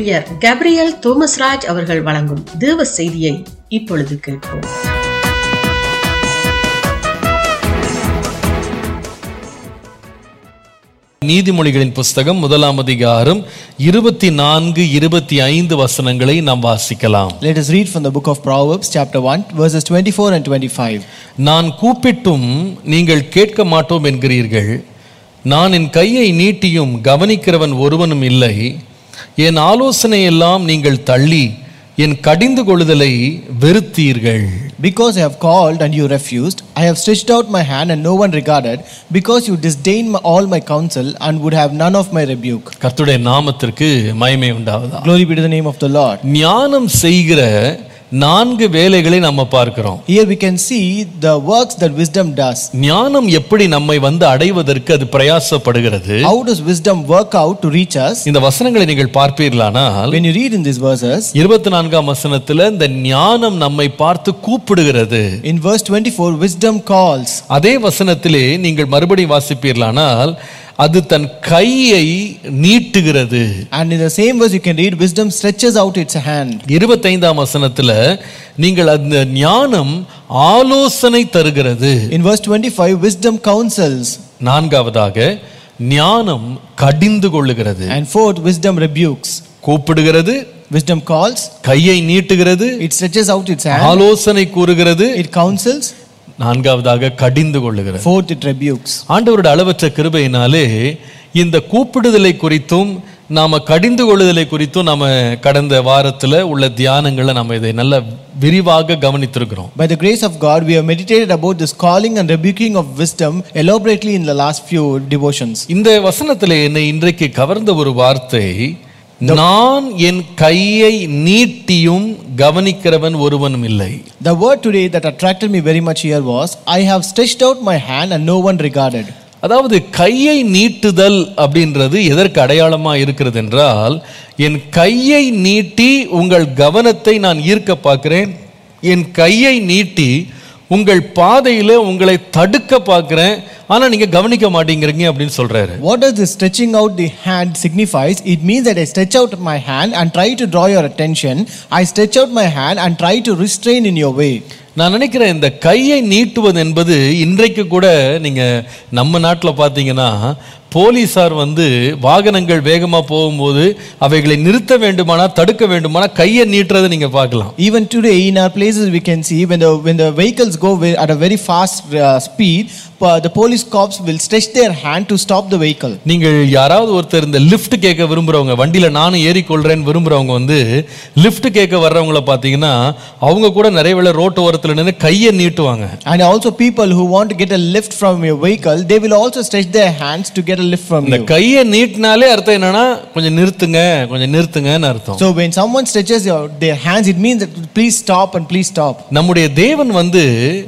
ஊழியர் கேப்ரியல் தோமஸ்ராஜ் அவர்கள் வழங்கும் தேவ செய்தியை இப்பொழுது கேட்போம் நீதிமொழிகளின் புஸ்தகம் முதலாம் அதிகாரம் இருபத்தி நான்கு இருபத்தி ஐந்து வசனங்களை நாம் வாசிக்கலாம் Let us read from the book of Proverbs, chapter 1, verses 24 and 25. நான் கூப்பிட்டும் நீங்கள் கேட்க மாட்டோம் என்கிறீர்கள் நான் என் கையை நீட்டியும் கவனிக்கிறவன் ஒருவனும் இல்லை என் ஆலோசனை எல்லாம் நீங்கள் தள்ளி என் கடிந்து கொள்ளுதலை வெறுத்தீர்கள் Because I have called and you refused, I have stretched out my hand and no one regarded, because you disdained my, all my counsel and would have none of my rebuke. கர்த்தருடைய நாமத்திற்கு மகிமை உண்டாவதா Glory be to the name of the Lord. ஞானம் செய்கிற நான்கு வேலைகளை நம்ம பார்க்கிறோம் Here we can see the works that wisdom does. ஞானம் எப்படி நம்மை வந்து அடைவதற்கு அது பிரயாசப்படுகிறது How does wisdom work out to reach us? இந்த வசனங்களை நீங்கள் பார்ப்பீர்களானால் When you read in these verses, இருபத்தி நான்காம் வசனத்துல இந்த ஞானம் நம்மை பார்த்து கூப்பிடுகிறது in verse 24, wisdom calls. அதே வசனத்திலே நீங்கள் மறுபடியும் வாசிப்பீர்களானால் அது தன் கையை நீட்டுகிறது And in the same verse, you can read, wisdom stretches out its hand. இருபத்தைந்தாம் வசனத்துல நீங்கள் அந்த ஞானம் ஆலோசனை தருகிறது In verse 25, wisdom counsels. நான்காவதாக ஞானம் கடிந்து கொள்ளுகிறது And fourth, wisdom rebukes. கூப்பிடுகிறது Wisdom calls, கையை நீட்டுகிறது it stretches out its hand, ஆலோசனை கூறுகிறது it counsels, நான்காவதாக கடிந்து கொள்ளுகிறது fourth, it rebukes. ஆண்டவருடைய அளவற்ற கிருபையினாலே இந்த கூப்பிடுதலை குறித்தும் நாம கடிந்து கொள்ளுதலை குறித்தும் நாம கடந்த வாரத்துல உள்ள தியானங்களை நம்ம இதை நல்ல விரிவாக கவனித்திருக்கிறோம் By the grace of God, we have meditated about this calling and rebuking of wisdom elaborately in the last few devotions. இந்த வசனத்திலே என்னை இன்றைக்கு கவர்ந்த ஒரு வார்த்தை நான் என் கையை நீட்டியும் கவனிக்கிறவன் ஒருவனும் இல்லை The word today that attracted me very much here was, I have stretched out my hand and no one regarded. அதாவது கையை நீட்டுதல் அப்படின்றது எதற்கு அடையாளமா இருக்கிறது என்றால் என் கையை நீட்டி உங்கள் கவனத்தை நான் ஈர்க்க பார்க்கிறேன் என் கையை நீட்டி உங்கள் பாதையில உங்களை தடுக்க பார்க்கிறேன் ஆனா நீங்க கவனிக்க மாட்டேங்கிறீங்க அப்படின்னு சொல்றாரு What does this stretching out the hand signifies? It means that I stretch out my hand and try to draw your attention. I stretch out my hand and try to restrain in your way. நான் நினைக்கிறேன் இந்த கையை நீட்டுவது என்பது இன்றைக்கு கூட நீங்க நம்ம நாட்டில் பார்த்தீங்கன்னா போலீசார் வந்து வாகனங்கள் வேகமா போகும்போது அவைகளை நிறுத்த வேண்டுமானா தடுக்க வேண்டுமானா கையை நீட்டுறதை நீங்க பார்க்கலாம் Even today, in our places, we can see when the when the vehicles go ve- at a very fast uh, speed, uh, the police cops will stretch their hand to stop the vehicle. நீங்கள் யாராவது ஒருத்தர் இந்த lift கேட்க விரும்புறவங்க வண்டியில நானும் ஏறிக்கொள்றேன்னு விரும்புறவங்க வந்து lift கேட்க வர்றவங்கள பார்த்தீங்கன்னா அவங்க கூட நிறைய வேளை ரோட்டு ஓரத்தில் நின்று கையை நீட்டுவாங்க And also, people who want to get a lift from your vehicle, they will also stretch their hands to get a lift from இந்த you. கையை நீட்டினாலே அர்த்தம் என்னன்னா கொஞ்சம் நிறுத்துங்க கொஞ்சம் நிறுத்துங்கன்னு அர்த்தம் So when someone stretches your, their hands, it means that please stop and please stop. நம்முடைய தேவன் வந்து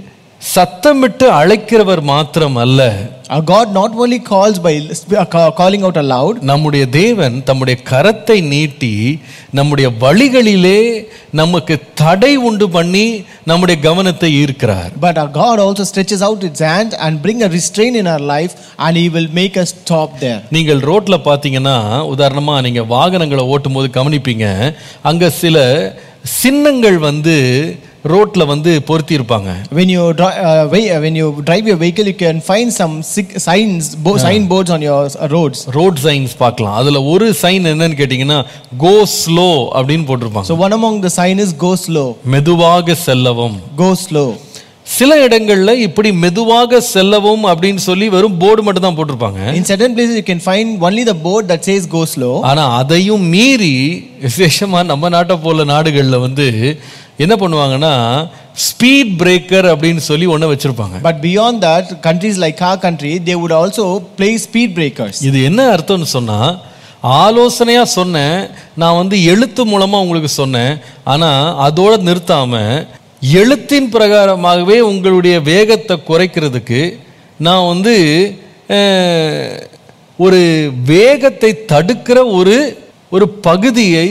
சத்தமிட்டு அழைக்கிறவர் மாத்திரம் அல்ல Our God not only calls by uh, ca- calling out aloud, நம்முடைய தேவன் தம்முடைய கரத்தை நீட்டி நம்முடைய வழிகளிலே நமக்கு தடை உண்டு பண்ணி நம்முடைய கவனத்தை ஈர்க்கிறார் but our God also stretches out its hand and bring a restraint in our life, and He will make us stop there. நீங்கள் ரோட்ல பார்த்தீங்கன்னா உதாரணமா நீங்க வாகனங்களை ஓட்டும்போது கவனிப்பீங்க அங்க சில சின்னங்கள் வந்து ரோட்ல வந்து பொருத்தி இருப்பாங்க When you dri- uh, ve- uh, when you drive your vehicle, you can find some sig- signs, bo- signboards on your uh, roads. Road signs பார்க்கலாம் அதுல ஒரு சைன் என்னன்னு கேட்டீங்கன்னா கோ ஸ்லோ அப்படின்னு போட்டிருப்பாங்க So one among the sign is go slow, மெதுவாக செல்லவும் go slow. சில இடங்கள்ல இப்படி மெதுவாக செல்லவும் அப்படின்னு சொல்லி வெறும் போர்டு மட்டும் தான் போட்டிருப்பாங்க In certain places, you can find only the board that says go slow. ஆனா அதையும் மீறி விசேஷமா நம்ம நாட்டை போல நாடுகள்ல வந்து என்ன பண்ணுவாங்கன்னா ஸ்பீட் பிரேக்கர் அப்படின்னு சொல்லி ஒண்ணு வச்சிருப்பாங்க But beyond that, countries like our country, they would also place speed breakers. இது என்ன அர்த்தம்னு சொன்னா ஆலோசனையா சொன்னேன் நான் வந்து எழுத்து மூலமா உங்களுக்கு சொன்னேன் ஆனா அதோட நிறுத்தாம எழுத்தின் பிரகாரமாகவே உங்களுடைய வேகத்தை குறைக்கிறதுக்கு நான் வந்து அஹ், ஒரு வேகத்தை தடுக்கிற ஒரு ஒரு பகுதியை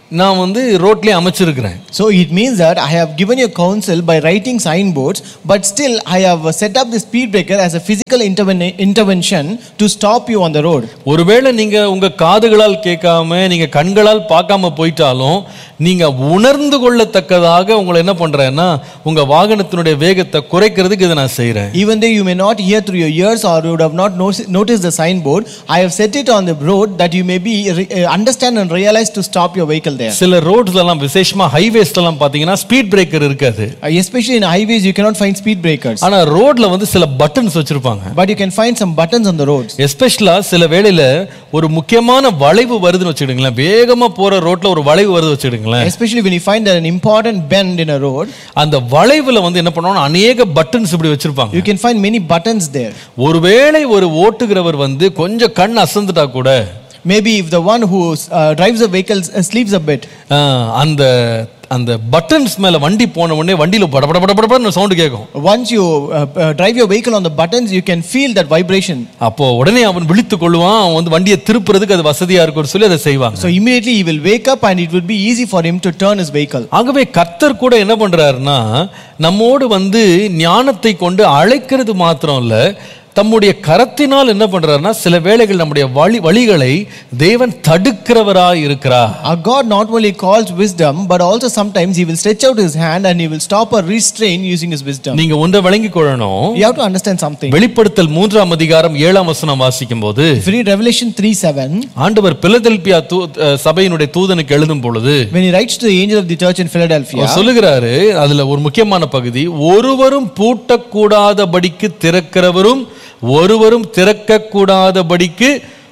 நான் வந்து ரோட்லயே அமைச்சிருக்கிறேன் So it means that I have given you counsel by writing signboards, but still I have set up the speed breaker as a physical interven- intervention to stop you on the road. ஒருவேளை நீங்க உங்க காதுகளால் கேட்காம நீங்க கண்களால் பார்க்காம போயிட்டாலும் நீங்க உணர்ந்து கொள்ளத்தக்கதாக உங்களை என்ன பண்றேன்னா உங்க வாகனத்தினுடைய வேகத்தை குறைக்கிறதுக்கு இதை நான் செய்றேன் Even though you may not hear through your ears or you would have not noticed noticed the signboard, I have set it on the road that you may be re- uh, understand and realize to stop your vehicle there. சில ரோட்ஸ்ல எல்லாம் விசேஷமா ஹைவேஸ்ல எல்லாம் பாத்தீங்கன்னா speed breaker இருக்காது Uh, especially in highways, you cannot find speed breakers, ஆனா ரோட்ல வந்து சில பட்டன்ஸ் வச்சிருப்பாங்க but you can find some buttons on the roads. எஸ்பெஷலா சில வேளையில ஒரு முக்கியமான வளைவு வருதுன்னு வச்சுக்கிடுங்களேன் வேகமா போற ரோட்ல ஒரு வளைவு வருது வச்சுக்கிடுங்களேன் Especially when you find an important bend in a road, அந்த வளைவுல வந்து என்ன பண்ணுவாங்க அநேக பட்டன்ஸ் இப்படி வச்சிருப்பாங்க you can find many buttons there. ஒருவேளை ஒரு ஓட்டுகிறவர் வந்து கொஞ்சம் கண் அசந்துட்டா கூட Maybe if the one who uh, drives the vehicle uh, sleeps a bit, ஆஹ், அந்த அந்த பட்டன்ஸ் மேல வண்டி போன உடனே வண்டியில பட பட பட படன்னு சவுண்ட் கேட்கும் once you uh, uh, drive your vehicle on the buttons, you can feel that vibration. அப்போ உடனே அவன் விழித்து கொள்வான் அவன் வந்து வண்டியை திருப்புறதுக்கு அது வசதியா இருக்கும்னு சொல்லி அதை செய்வாங்க So immediately he will wake up and it will be easy for him to turn his vehicle. ஆகவே கர்த்தர் கூட என்ன பண்றாருன்னா நம்மோடு வந்து ஞானத்தை கொண்டு அழைக்கிறது மாத்திரம் இல்ல தம்முடைய கரத்தினால் என்ன பண்றாருன்னா சில வேளைகள் நம்முடைய வழி வழிகளை தேவன் தடுக்கிறவராய் இருக்கிறார் Our God not only calls wisdom, but also sometimes he will stretch out his hand and he will stop or restrain using his wisdom. நீங்க ஒன்றை விளங்கிக் கொள்ளணும் You have to understand something. வெளிப்படுத்தல் மூன்றாம் அதிகாரம் ஏழாம் வசனம் வாசிக்கும் போது If you read Revelation 3 7, ஆண்டவர் பிலதெல்பியா தூ அஹ், சபையினுடைய தூதனுக்கு எழுதும் பொழுது when he writes to the angel of the church in Philadelphia, அவர் சொல்லுகிறாரு அதுல ஒரு முக்கியமான பகுதி ஒருவரும் பூட்டக்கூடாதபடிக்கு திறக்கிறவரும் ஒருவரும் திறக்கக்கூடாதபடிக்கு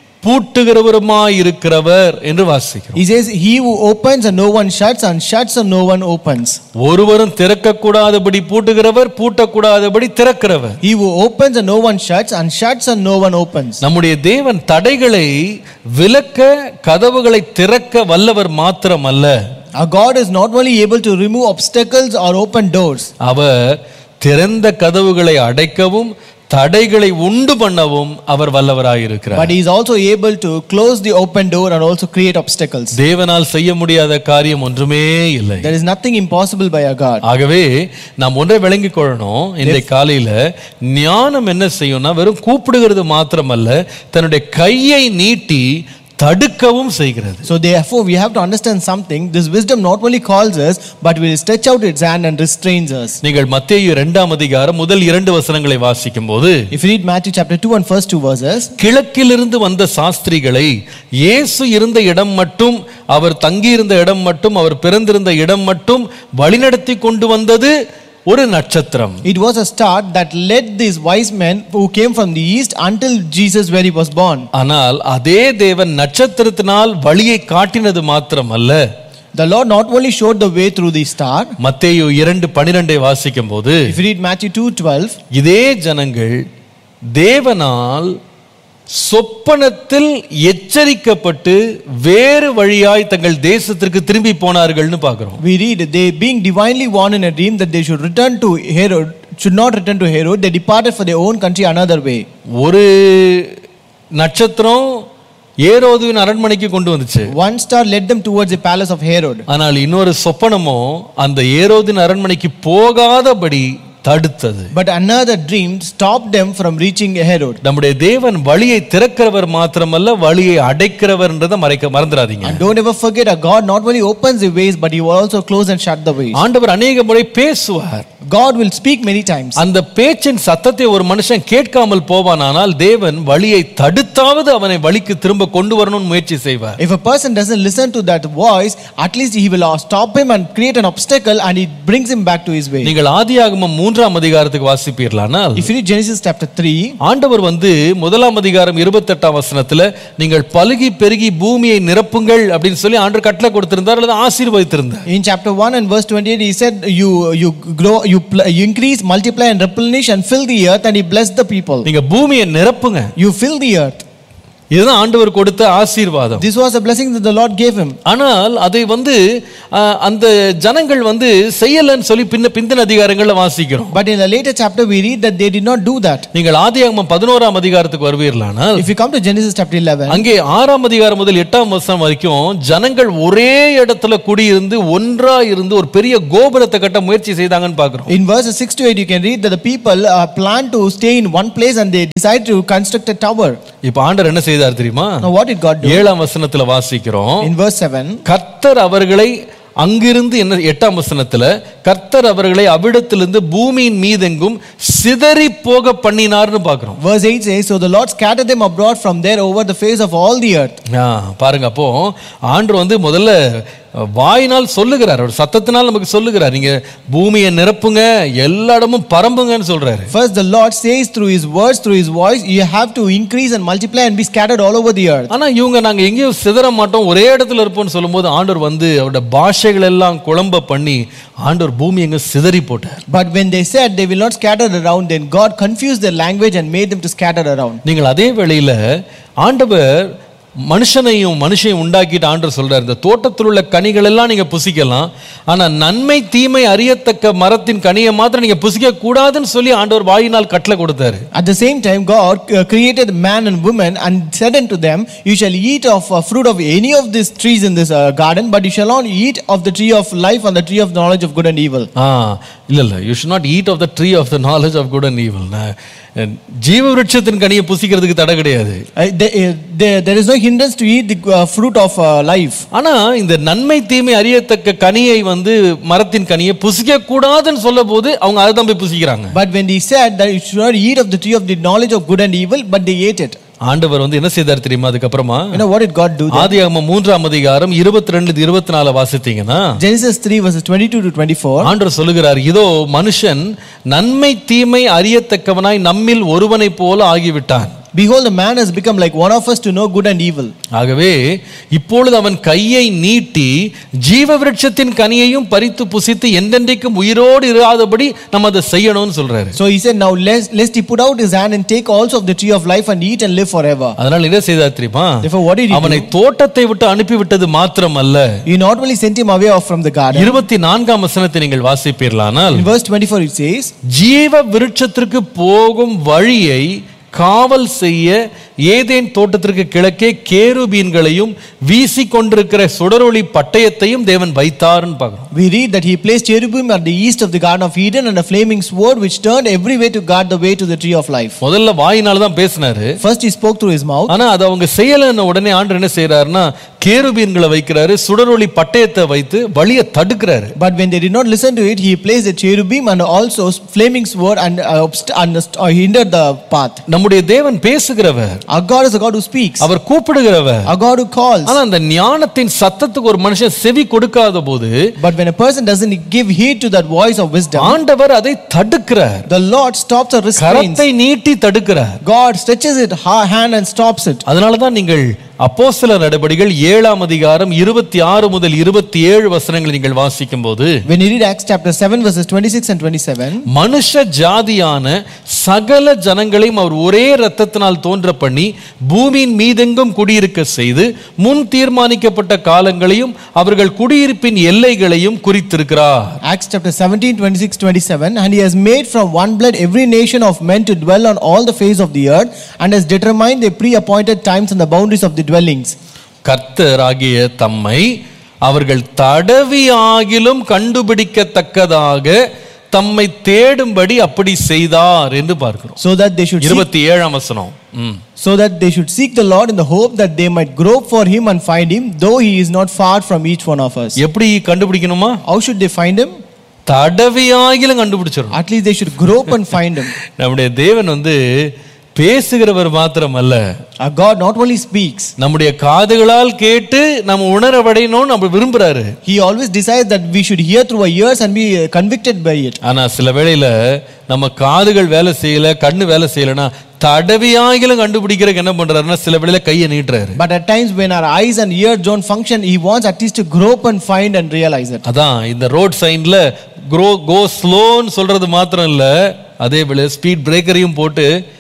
பூட்டுகிறவருமாயிருக்கிறவர் என்று வாசிக்கிறோம் he says, He who opens and no one shuts, and shuts and no one opens. ஒருவரும் திறக்கக்கூடாதபடி பூட்டுகிறவர் பூட்டக்கூடாதபடி திறக்கிறவர் He who opens and no one shuts, and shuts and no one opens. நம்முடைய தேவன் தடைகளை விலக்க கதவுகளை திறக்க வல்லவர் மாத்திரமல்ல Our God is not only able to remove obstacles or open doors, அவர் திறந்த கதவுகளை அடைக்கவும் தடைகளை உண்டு பண்ணவும் அவர் வல்லவராயிருக்கிறார் but He is also able to close the open door and also create obstacles. தேவனால் செய்ய முடியாத காரியம் ஒன்றுமே இல்லை There is nothing impossible by our God. ஆகவே நாம் ஒன்றை விளங்கிக் கொள்ளணும் இந்த காலையில ஞானம் என்ன செய்யும்னா வெறும் கூப்பிடுகிறது மாத்திரமல்ல தன்னுடைய கையை நீட்டி தடுக்கவும் செய்கிறது So therefore, we have to understand something. This wisdom not only calls us, but will stretch out its hand and restrains us. நீங்கள் மத்தேயு இரண்டாம் அதிகாரம் முதல் இரண்டு வசனங்களை வாசிக்கும் போது If you read Matthew chapter 2 and first two verses, கிழக்கிலிருந்து வந்த சாஸ்திரிகளை இயேசு இருந்த இடம் மட்டும் அவர் தங்கியிருந்த இடம் மட்டும் அவர் பிறந்திருந்த இடம் மட்டும் வழிநடத்தி கொண்டு வந்தது ஒரு நட்சத்திரம் it was a star that led these wise men who came from the east until Jesus where he was born. ஆனால் அதே தேவன் நட்சத்திரத்தினால் வழியை காட்டினது மாத்திரமல்ல The Lord not only showed the way through the star, மத்தேயு இரண்டு பனிரெண்டை வாசிக்கும் போது if you read Matthew 2 12, இதே ஜனங்கள் தேவனால் சொப்பனத்தில் எச்சரிக்கப்பட்டு வேறு வழியாய் தங்கள் தேசத்திற்கு திரும்பி போனார்கள்னு பார்க்கிறோம் we read, they being divinely warned in a dream that they should return to Herod, should not return to Herod, they departed for their own country another way. ஒரு நட்சத்திரம் ஏரோதுவின் அரண்மனைக்கு கொண்டு வந்துச்சு One star led them towards the palace of Herod. ஆனால் இன்னொரு சொப்பனமோ அந்த ஏரோதின் அரண்மனைக்கு போகாதபடி தடுத்தது But another dream stopped them from reaching Herod. நம்முடைய தேவன் வழியை திறக்கிறவர் மாத்திரமல்ல வழியை அடைக்கிறவர்ன்றதை மறைக்க மறந்துடாதீங்க And don't ever forget, our God not only opens the ways, but He will also close and shut the ways. ஆண்டவர் அநேக முறை பேசுவார் God will speak many times. அந்த பேச்சின் சத்தத்தை ஒரு மனுஷன் கேட்காமல் போவானானால் தேவன் வழியை தடுத்தாவது அவனை வழிக்கு திரும்ப கொண்டு வரணும்னு முயற்சி செய்வார் If a person doesn't listen to that voice, at least He will uh, stop him and create an obstacle and it brings him back to his way. நீங்கள் ஆதியாகமம் மூன்றாம் அதிகாரத்துக்கு வாசிப்பீர்களானால் If you read Genesis chapter 3, ஆண்டவர் வந்து முதலாம் அதிகாரம் இருபத்தெட்டாம் வசனத்துல நீங்கள் பலுகி பெருகி பூமியை நிரப்புங்கள் அப்படின்னு சொல்லி ஆண்டவர் கட்டளை கொடுத்திருந்தார் அல்லது ஆசீர்வதித்திருந்தார் in chapter 1 and verse 28, He said, You, you grow, you, pl- you increase, multiply, and replenish and fill the earth, and He blessed the people. நீங்க பூமியை நிரப்புங்க You fill the earth. இதுதான் ஆண்டவர் கொடுத்த ஆசீர்வாதம் This was a blessing that the Lord gave him. ஆனால் அதை வந்து அஹ், அந்த ஜனங்கள் வந்து செய்யலன்னு சொல்லி பின்ன பிந்தின அதிகாரங்கள்ல வாசிக்கிறோம் But in a later chapter, we read that they did not do that. நீங்கள் ஆதியாகமம் பதினோராம் அதிகாரத்துக்கு வருவீர்களானால் If you come to Genesis chapter 11, அங்கே ஆறாம் அதிகாரம் முதல் எட்டாம் வருஷம் வரைக்கும் ஜனங்கள் ஒரே இடத்துல குடியிருந்து ஒன்றா இருந்து ஒரு பெரிய கோபுரத்தை கட்ட முயற்சி செய்தாங்கன்னு பார்க்கிறோம் in verses 6 to 8, you can read that the people uh, planned to stay in one place and they decided to construct a tower. இப்ப ஆண்டவர் என்ன செய்தார் தெரியுமா Now, what did God do? ஏழாம் வசனத்துல வாசிக்கிறோம் In verse 7, கர்த்தர் அவர்களை அங்கிருந்து என்ன எட்டாம் வசனத்துல கர்த்தர் அவர்களை அவ்விடத்திலிருந்து பூமியின் மீதெங்கும் சிதறி போக பண்ணினார்னு பார்க்கிறோம் verse 8 says, So the Lord scattered them abroad from there over the face of all the earth. ஆ, பாருங்க அப்போ ஆண்டு வந்து முதல்ல வாயினால் சொல்லுகிறார் அவர் சத்தத்தினால் நமக்கு சொல்லுகிறார் நீங்க பூமியை நிரப்புங்க எல்லா இடமும் பரம்புங்கன்னு சொல்றாரு First, the Lord says through His words, through His voice, you have to increase and multiply and be scattered all over the earth. ஆனா இவங்க நாங்க எங்கேயும் சிதற மாட்டோம் ஒரே இடத்துல இருப்போம்னு சொல்லும்போது ஆண்டவர் வந்து அவருடைய பாஷைகள் எல்லாம் குழம்ப பண்ணி ஆண்டவர் பூமி எங்க சிதறி போட்டார் But when they said they will not scatter around, then God confused their language and made them to scatter around. நீங்கள் அதே வேளையில ஆண்டவர் மனுஷனையும் மனுஷையும் உண்டாக்கிட்டு ஆண்டவர் சொல்றார் இந்த தோட்டத்தில் உள்ள கனிகள் எல்லாம் நீங்க புசிக்கலாம் ஆனா நன்மை தீமை அறியத்தக்க மரத்தின் கனியை மாத்திரம் நீங்க புசிக்க கூடாதுன்னு சொல்லி ஆண்டவர் வாயினால் கட்டளை கொடுத்தாரு At the same time, God uh, created man and woman and said unto them, You shall eat of uh, fruit of any of these trees in this uh, garden, but you shall not eat of the tree of life and the tree of knowledge of good and evil. ஆ இல்ல இல்ல you should not eat of the tree of the knowledge of good and evil ஜீவ விருட்சத்தின் கனியை புசிக்கிறதுக்கு தடை கிடையாது Uh, there, uh, there, there is no hindrance to eat the uh, fruit of uh, life. ஆனா இந்த நன்மை தீமை அறியத்தக்க கனியை வந்து மரத்தின் கனியை புசிக்க கூடாதுன்னு சொல்ல போது அவங்க அதை தான் போய் புசிக்கிறாங்க But when he said that you should not eat of the tree of the knowledge of good and evil, but they ate it. ஆண்டவர் வந்து என்ன செய்தார் தெரியுமா அதுக்கப்புறமா You know what did God do? Then? ஆதியாகமம் மூன்றாம் அதிகாரம் இருபத்தி ரெண்டு இருபத்தி நாலு வாசித்தீங்கன்னா Genesis 3 verses 22 to 24. ஆண்டவர் சொல்லுகிறார் இதோ மனுஷன் நன்மை தீமை அறியத்தக்கவனாய் நம்மில் ஒருவனைப் போல ஆகிவிட்டான் Behold, the man has become like one of us to know good and evil. ஆகவே இப்பொழுது அவன் கையை நீட்டி ஜீவ விருட்சத்தின் கனியையும் பறித்து புசித்து என்றென்றைக்கும் உயிரோடு இராதபடி நம்ம அதை செய்யணும்னு சொல்றாரு So he said, Now lest, lest he put out his hand and take also of the tree of life and eat and live forever. அதனால என்ன செய்தார் தெரியுமா Therefore, what did he அவனை do? தோட்டத்தை விட்டு அனுப்பிவிட்டது மாத்திரமல்ல He not only sent him away off from the garden. இருபத்தி நான்காம் வசனத்தை நீங்கள் வாசிப்பீர்களானால் In verse 24 it says, ஜீவ விருட்சத்திற்கு போகும் வழியை காவல் செய்ய ஏதேன் தோட்டத்திற்கு கிழக்கே கேருபீன்களையும் வீசி கொண்டிருக்கிற சுடரொளி பட்டயத்தையும் தேவன் வைத்தார்னு பார்க்கிறோம் We read that he placed cherubim at the east of the Garden of Eden and a flaming sword which turned every way to guard the way to the tree of life. முதல்ல வாயினால தான் பேசினாரு First he spoke through his mouth, ஆனா அதை அவங்க செய்யலைன்னு உடனே ஆண்டு என்ன செய்யறாருன்னா கேருபீன்களை வைக்கிறாரு சுடரொளி பட்டயத்தை வைத்து வழியை தடுக்கிறாரு but when they did not listen to it, he placed a cherubim and also flaming sword and, uh, obst- and uh, hindered the path. நம்முடைய தேவன் பேசுகிறவர் Our God is a God who speaks, our கூப்பிடுகிறவர் a God who calls. ஆனா அந்த ஞானத்தின் சத்தத்துக்கு ஒரு மனுஷன் செவி கொடுக்காத போது But when a person doesn't give heed to that voice of wisdom, ஆண்டவர் அதை தடுக்கிறார் the Lord stops or restrains. கரத்தை நீட்டி தடுக்கிறார் God stretches it ha- hand and stops it. அதனால தான் நீங்கள் அப்போஸ்தல நடபடிகள் ஏழாம் அதிகாரம் இருபத்தி ஆறு முதல் இருபத்தி ஏழு வசனங்களை நீங்கள் வாசிக்கும் போது When you read Acts chapter 7 verses 26 and 27, மனுஷ ஜாதியான சகல ஜனங்களையும் அவர் ஒரே இரத்தத்தினால் தோன்ற பண்ணி பூமியின் மீதெங்கும் குடியிருக்க செய்து முன் தீர்மானிக்கப்பட்ட காலங்களையும் அவர்கள் குடியிருப்பின் எல்லைகளையும் குறித்திருக்கிறார் Acts chapter 17, 26, 27, and he has made from one blood every nation of men to dwell on all the face of the earth, and has determined the pre-appointed times and the boundaries of the dwellings. கர்த்தர் ஆகிய தம்மை அவர்கள் தடவி ஆகிலும் கண்டுபிடிக்கத்தக்கதாக தம்மை தேடும்படி அப்படி செய்தார் என்று பார்க்கிறோம் So that they should seek, இருபத்தி ஏழாம் வசனம் ம். so that they should seek the Lord in the hope that they might grope for him and find him, though he is not far from each one of us. எப்படி கண்டுபிடிக்கணுமா How should they find him? தடவியாகிலும் கண்டுபிடிச்சிடும் At least they should grope and find him. நம்முடைய தேவன் வந்து பேசுகிறவர் மாத்திரமல்ல Our God not only speaks, நம்முடைய காதுகளால் கேட்டு நம்ம உணரவடையணும்னு நம்ம விரும்புறாரு he always desires that we should hear through our ears and be uh, convicted by it. ஆனா சில வேளையில நம்ம காதுகள் வேலை செய்யல கண்ணு வேலை செய்யலனா தடவியாகிலும் கண்டுபிடிக்கிறதுக்கு என்ன பண்றாருன்னா சில வேளையில கையை நீட்டுறாரு But at times when our eyes and ears don't function, he wants at least to grope and find and realize it. அதான் இந்த ரோட் சைன்ல க்ரோ கோ ஸ்லோன்னு சொல்றது மாத்திரம் இல்ல அதே வேளை ஸ்பீட் பிரேக்கரையும் போட்டு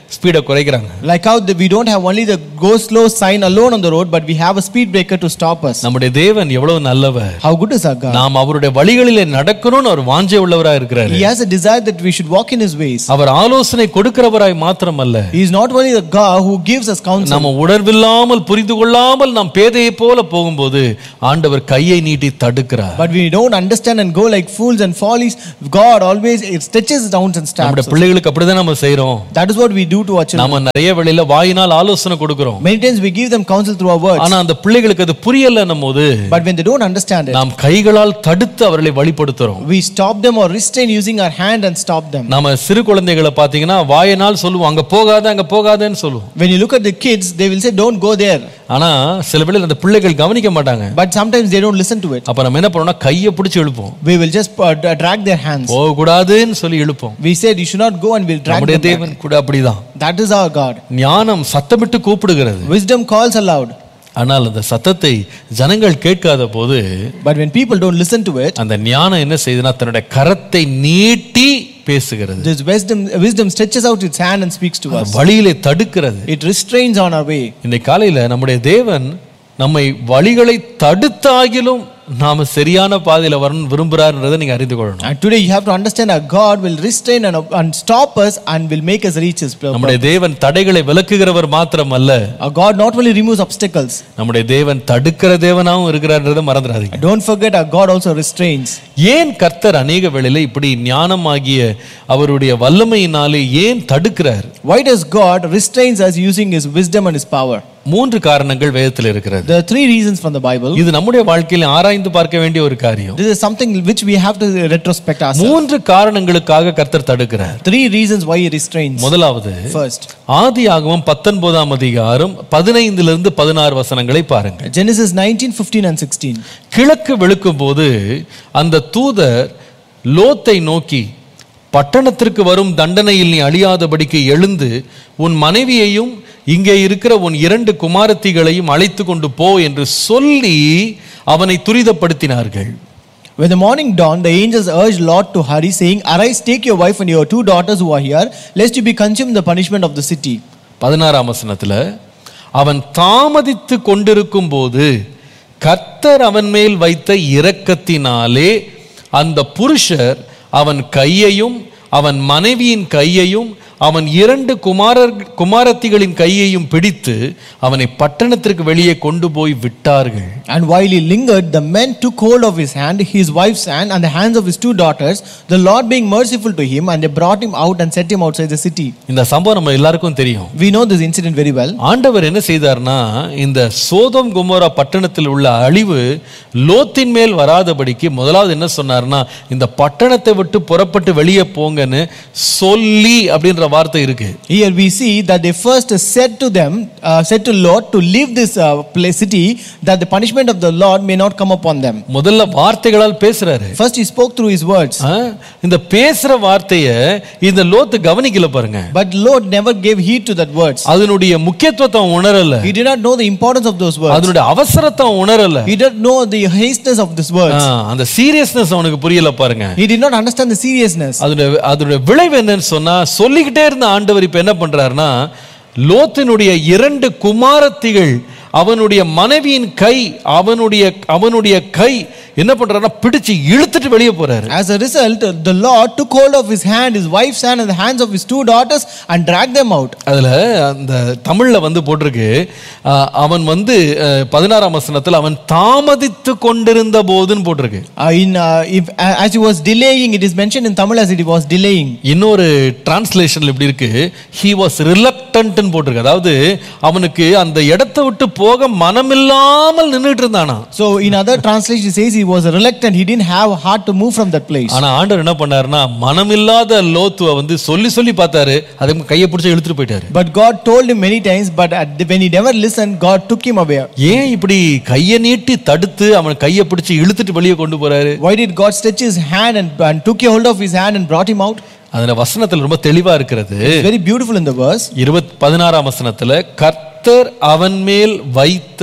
ஸ்பீடை குறைக்கிறாங்க Like how the, we don't have only the go slow sign alone on the road, but we have a speed breaker to stop us. நம்முடைய தேவன் எவ்வளவு நல்லவர் How good is our God? நாம் அவருடைய வழிகளிலே நடக்கணும்னு அவர் வாஞ்சை உள்ளவரா இருக்கிறாரு He has a desire that we should walk in His ways. அவர் ஆலோசனை கொடுக்கிறவராய் மாத்திரமல்ல He is not only the God who gives us counsel, நம்ம உணர்வில்லாமல் புரிந்து கொள்ளாமல் நாம் பேதையை போல போகும்போது ஆண்டவர் கையை நீட்டி தடுக்கிறார் but we don't understand and go like fools and follies. God always it stretches down and stabs நம்முடைய us. பிள்ளைகளுக்கு அப்படிதான் நம்ம செய்றோம் That is what we do to our children. நாம நிறைய வேளையில வாயினால் ஆலோசனை கொடுக்கிறோம் Many times we give them counsel through our words, ஆனா அந்த பிள்ளைகளுக்கு அது புரியலன்னும் போது but when they don't understand it, நாம் கைகளால் தடுத்து அவர்களை வழிபடுத்துறோம் we stop them or restrain using our hand and stop them. நாம சிறு குழந்தைகளை பாத்தீங்கன்னா வாயினால் சொல்லுவோம் அங்க போகாத அங்க போகாதன்னு சொல்லுவோம் When you look at the kids, they will say, Don't go there. ஆனா சில வேளையில அந்த பிள்ளைகள் கவனிக்க மாட்டாங்க But sometimes they don't listen to it. அப்ப நம்ம என்ன பண்ணோம்னா கையை பிடிச்சு இழுப்போம் We will just uh, d- drag their hands. போகக்கூடாதுன்னு சொல்லி இழுப்போம் We said, You should not go and we'll drag நம்முடைய them. back." தேவன் கூட அப்படிதான் That is our God. ஞானம் சத்தமிட்டு கூப்பிடுகிறது Wisdom calls aloud. ஆனால் அந்த சத்தத்தை ஜனங்கள் கேட்காத போது But when people don't listen to it, அந்த ஞானம் என்ன செய்யுதுன்னா தன்னுடைய கரத்தை நீட்டி பேசுகிறது this wisdom, wisdom stretches out its hand and speaks to us. வழியிலே தடுக்கிறது It restrains on our way. இன்னைக்கு காலையில நம்முடைய தேவன் நம்மை வழிகளை தடுத்தாகிலும் நாம சரியான பாதையில வரணும் விரும்புறாருன்றதை நீங்க அறிந்து கொள்ளணும் And today you have to understand our God will restrain and, and stop us and will make us reach His purpose. நம்முடைய தேவன் தடைகளை விலக்குகிறவர் மாத்திரமல்ல Our God not only removes obstacles, நம்முடைய தேவன் தடுக்கிற தேவனாவும் இருக்கிறான்றதை மறந்துடாதீங்க don't forget our God also restrains. ஏன் கர்த்தர் அநேக வேளையில இப்படி ஞானமாகிய அவருடைய வல்லமையினாலே ஏன் தடுக்கிறார் Why does God restrains us using His wisdom and His power? மூன்று காரணங்கள் வேதத்தில் இருக்கிறது There are three reasons from the Bible. இது நம்முடைய வாழ்க்கையில ஆராய்ந்து பார்க்க வேண்டிய ஒரு காரியம் This is something which we have to retrospect ourselves. மூன்று காரணங்களுக்காக கர்த்தர் தடுக்கிறார் Three reasons why He restrains. முதலாவது First, ஆதியாகமம் பத்தொன்பதாம் அதிகாரம் பதினைந்திலிருந்து பதினாறு வசனங்களை பாருங்க Genesis 19, 15, and 16. கிழக்கு வெளுக்கும் போது அந்த தூதர் லோத்தை நோக்கி பட்டணத்திற்கு வரும் தண்டனையில் நீ அழியாதபடிக்கு எழுந்து உன் மனைவியையும் இங்கே இருக்கிற உன் இரண்டு குமாரத்திகளையும் அழைத்து கொண்டு போ என்று சொல்லி அவனை துரிதப்படுத்தினார்கள் When the morning dawned, the angels urged Lot to hurry, saying, Arise, take your wife and your two daughters who are here, lest you be consumed in the punishment of the city. பதினாறாம் வசனத்துல அவன் தாமதித்து கொண்டிருக்கும் போது கர்த்தர் அவன் மேல் வைத்த இரக்கத்தினாலே அந்த புருஷர் அவன் கையையும் அவன் மனைவியின் கையையும் அவன் இரண்டு குமாரர் குமாரத்திகளின் கையையும் பிடித்து அவனை பட்டணத்திற்கு வெளியே கொண்டு போய் விட்டார்கள் And while he lingered, the men took hold of his hand, his wife's hand, and the hands of his two daughters, the Lord being merciful to him, and they brought him out and set him outside the city. இந்த சம்பவம் நம்ம எல்லாருக்கும் தெரியும் We know this incident very well. ஆண்டவர் என்ன செய்தார்னா இந்த சோதம் குமோரா பட்டணத்தில் உள்ள அழிவு லோத்தின் மேல் வராதபடிக்கு முதலாவது என்ன சொன்னார்னா இந்த பட்டணத்தை விட்டு புறப்பட்டு வெளியே போங்கன்னு சொல்லி அப்படின்ற வார்த்தை இருக்கு Here we see that they first said to them, uh, said to Lot to leave this uh, place, city, that the punishment of the Lord may not come upon them. முதல்ல வார்த்தைகளால் பேசுறாரு First, he spoke through his words, ஆ, இந்த பேசுற வார்த்தைய இந்த லோத்து கவனிக்கல பாருங்க but Lot never gave heed to that words. அதனுடைய முக்கியத்துவத்தை அவன் உணரல He did not know the importance of those words. அதனுடைய அவசரத்தை அவன் உணரல He did not know the hasteness of these ah, words. அந்த சீரியஸ்னஸ் அவனுக்கு புரியல பாருங்க He did not understand the seriousness. அதோட அதோட விளைவு என்னன்னு சொன்னா சொல்லிக்கிட்டே இருந்த ஆண்டவர் இப்ப என்ன பண்றாருன்னா லோத்தினுடைய இரண்டு குமாரத்திகள் அவனுடைய மனைவியின் கை அவனுடைய அவனுடைய கை என்ன பண்றாருன்னா பிடிச்சு இழுத்துட்டு வெளியே போறாரு As a result, the Lord took hold of his hand, his wife's hand, and the hands of his two daughters and dragged them out. அதுல அந்த தமிழ்ல வந்து போட்டிருக்கு அஹ், அவன் வந்து அஹ், பதினாறாம் வசனத்துல அவன் தாமதித்து கொண்டிருந்த போதுன்னு போட்டிருக்கு Uh, in, uh, if, uh, as he was delaying, it is mentioned in Tamil as it was delaying. இன்னொரு டிரான்ஸ்லேஷன்ல இப்படி இருக்கு ஹி வாஸ் ரிலக்டன்ட்னு போட்டிருக்கு அதாவது அவனுக்கு அந்த இடத்தை விட்டு போக மனமில்லாமல் நின்றுட்டு இருந்தானா So, in other translation, it says he was reluctant. He didn't have heart to move from that place. ஆனா ஆண்டவர் என்ன பண்ணாருன்னா மனமில்லாத லோத்துவ வந்து சொல்லி சொல்லி பார்த்தாரு அதை கையை பிடிச்சி இழுத்துட்டு போயிட்டாரு But God told him many times, but at the, when he never listened, God took him away. ஏன் இப்படி கையை நீட்டி தடுத்து அவன் கையை பிடிச்சு இழுத்துட்டு வெளியே கொண்டு போறாரு Why did God stretch his hand and, and took a hold of his hand and brought him out? அதுல வசனத்துல ரொம்ப தெளிவா இருக்கிறது It's very beautiful in the verse. இருபத் பதினாறாம் வசனத்துல கர்த்தர் அவன் மேல் வைத்த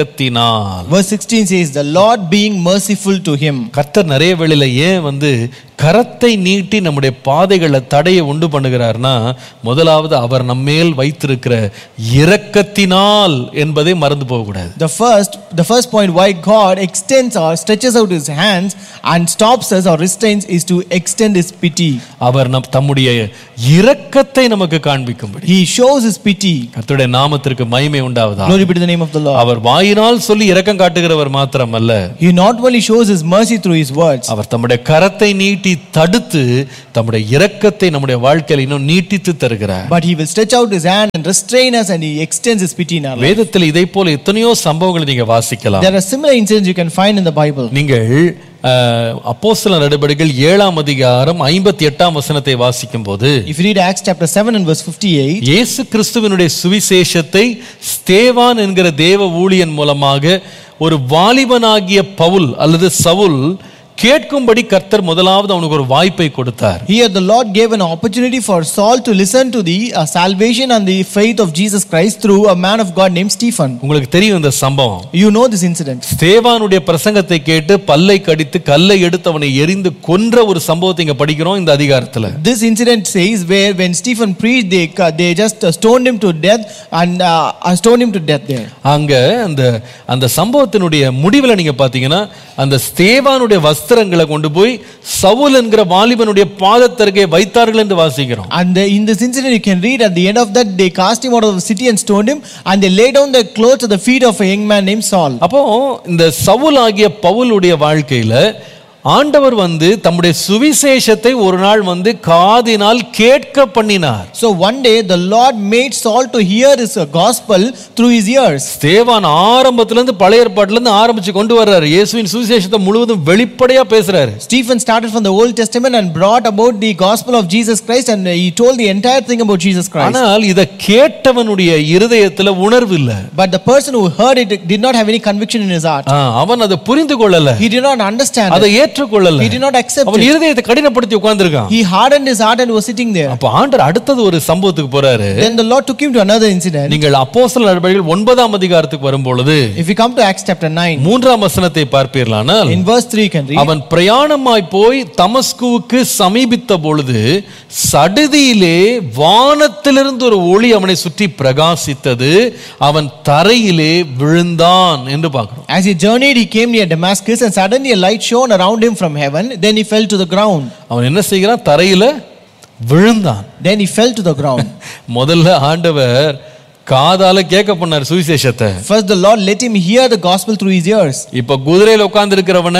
இரக்கத்தினால் Verse 16 says, The Lord being merciful to him. கர்த்தர் நிறைய வேளையில ஏன் வந்து கரத்தை நீட்டி நம்முடைய பாதைகளை தடையை உண்டு பண்ணுகிறார்னா முதலாவது அவர் நம்மேல் வைத்திருக்கிற இரக்கத்தினால் என்பதை மறந்து போகக்கூடாது The first, the first point why God extends or stretches out his hands and stops us or restrains is to extend his pity. அவர் நம் தம்முடைய இரக்கத்தை நமக்கு காண்பிக்கும்படி He shows his pity. கர்த்தருடைய நாமத்திற்கு மகிமை உண்டாவதா Glory be to the name of the Lord. அவர் வாயினால் சொல்லி இரக்கம் காட்டுகிறவர் மாத்திரமல்ல He not only shows his mercy through his words, அவர் தம்முடைய கரத்தை நீட்டி தடுத்து தம்முடைய இரக்கத்தை நம்முடைய வாழ்க்கையில் இன்னும் நீட்டித்து தருகிறார் but he will stretch out his hand and restrain us and he extends his pity in our life. வேதத்தில் இதை போல எத்தனையோ சம்பவங்களை நீங்க வாசிக்கலாம் There are similar incidents you can find in the Bible. நீங்கள் அப்போஸ்தல நடவடிக்கைகள் ஏழாம் அதிகாரம் ஐம்பத்தி எட்டாம் வசனத்தை வாசிக்கும் போது If you read Acts chapter 7 and verse 58, இயேசு கிறிஸ்துவினுடைய சுவிசேஷத்தை ஸ்தேவான் என்கிற தேவ ஊழியன் மூலமாக ஒரு வாலிபனாகிய பவுல் அல்லது சவுல் கேட்கும்படி கர்த்தர் முதலாவது அவனுக்கு ஒரு வாய்ப்பை கொடுத்தார் here the Lord gave an opportunity for Saul to listen to the uh, salvation and the faith of Jesus Christ through a man of God named Stephen. உங்களுக்கு தெரியும் இந்த சம்பவம் You know this incident. ஸ்தேவானுடைய பிரசங்கத்தை கேட்டு பல்லை கடித்து கல்லை எடுத்து அவனை எரிந்து கொன்ற ஒரு சம்பவத்தை இங்க படிக்கிறோம் இந்த அதிகாரத்துல This incident says where when Stephen preached, they, they just uh, stoned him to death and uh, stoned him to death there. அங்க அந்த அந்த சம்பவத்தினுடைய முடிவில் நீங்க பாத்தீங்கன்னா அந்த ஸ்தேவானுடைய வஸ்திரங்களை கொண்டு போய் சவுல் என்கிற வாலிபனுடைய பாதத்தருகே வைத்தார்கள் என்று வாசிக்கிறோம் And the, in this incident, you can read at the end of that, they cast him out of the city and stoned him, and they laid down their clothes at the feet of a young man named Saul. அப்போ இந்த சவுல் ஆகிய பவுலுடைய வாழ்க்கையில ஆண்டவர் வந்து தம்முடைய சுவிசேஷத்தை ஒரு நாள் வந்து காதினால் கேட்க பண்ணினார் So one day, the Lord made Saul to hear his uh, gospel through his ears. ஸ்தேவான் ஆரம்பத்துல இருந்து பழைய ஏற்பாட்டுல இருந்து ஆரம்பிச்சு கொண்டு வர்றாரு இயேசுவின் சுவிசேஷத்தை முழுவதும் வெளிப்படையா பேசுறாரு Stephen started from the Old Testament and brought about the gospel of Jesus Christ, and he told the entire thing about Jesus Christ. ஆனால் இதை கேட்டவனுடைய இருதயத்துல உணர்வு இல்ல But the person who heard it did not have any conviction in his heart. ஆ, அவன் அதை புரிந்து கொள்ளல He did not understand. அதை It. ஏற்றுக்கொள்ளல He did not accept அவன் it. இருதயத்தை கடினப்படுத்தி உட்கார்ந்திருக்கான் He hardened his heart and was sitting there. அப்ப ஆண்டர் அடுத்தது ஒரு சம்பவத்துக்கு போறாரு Then the Lord took him to another incident. நீங்கள் அப்போஸ்தலர் நடவடிக்கைகள் ஒன்பதாம் அதிகாரத்துக்கு வரும்பொழுது If we come to Acts chapter 9, மூன்றாம் வசனத்தை பார்ப்பீர்களானால் in verse 3, you can read. அவன் பிரயாணமாய் போய் தமஸ்குவுக்கு சமீபித்த பொழுது சடுதியிலே வானத்திலிருந்து ஒரு ஒளி அவனை சுற்றி பிரகாசித்தது அவன் தரையிலே விழுந்தான் என்று பார்க்கிறோம் As he journeyed, he came near Damascus, and suddenly a light shone around him from heaven. Then he fell to the ground. அவன் என்ன செய்கிறான் தரையில விழுந்தான் Then he fell to the ground. முதல்ல ஆண்டவர் காதால கேட்க பண்ணார் சுவிசேஷத்தை First, the Lord let him hear the gospel through his ears. இப்ப குதிரையில உட்கார்ந்து இருக்கிறவன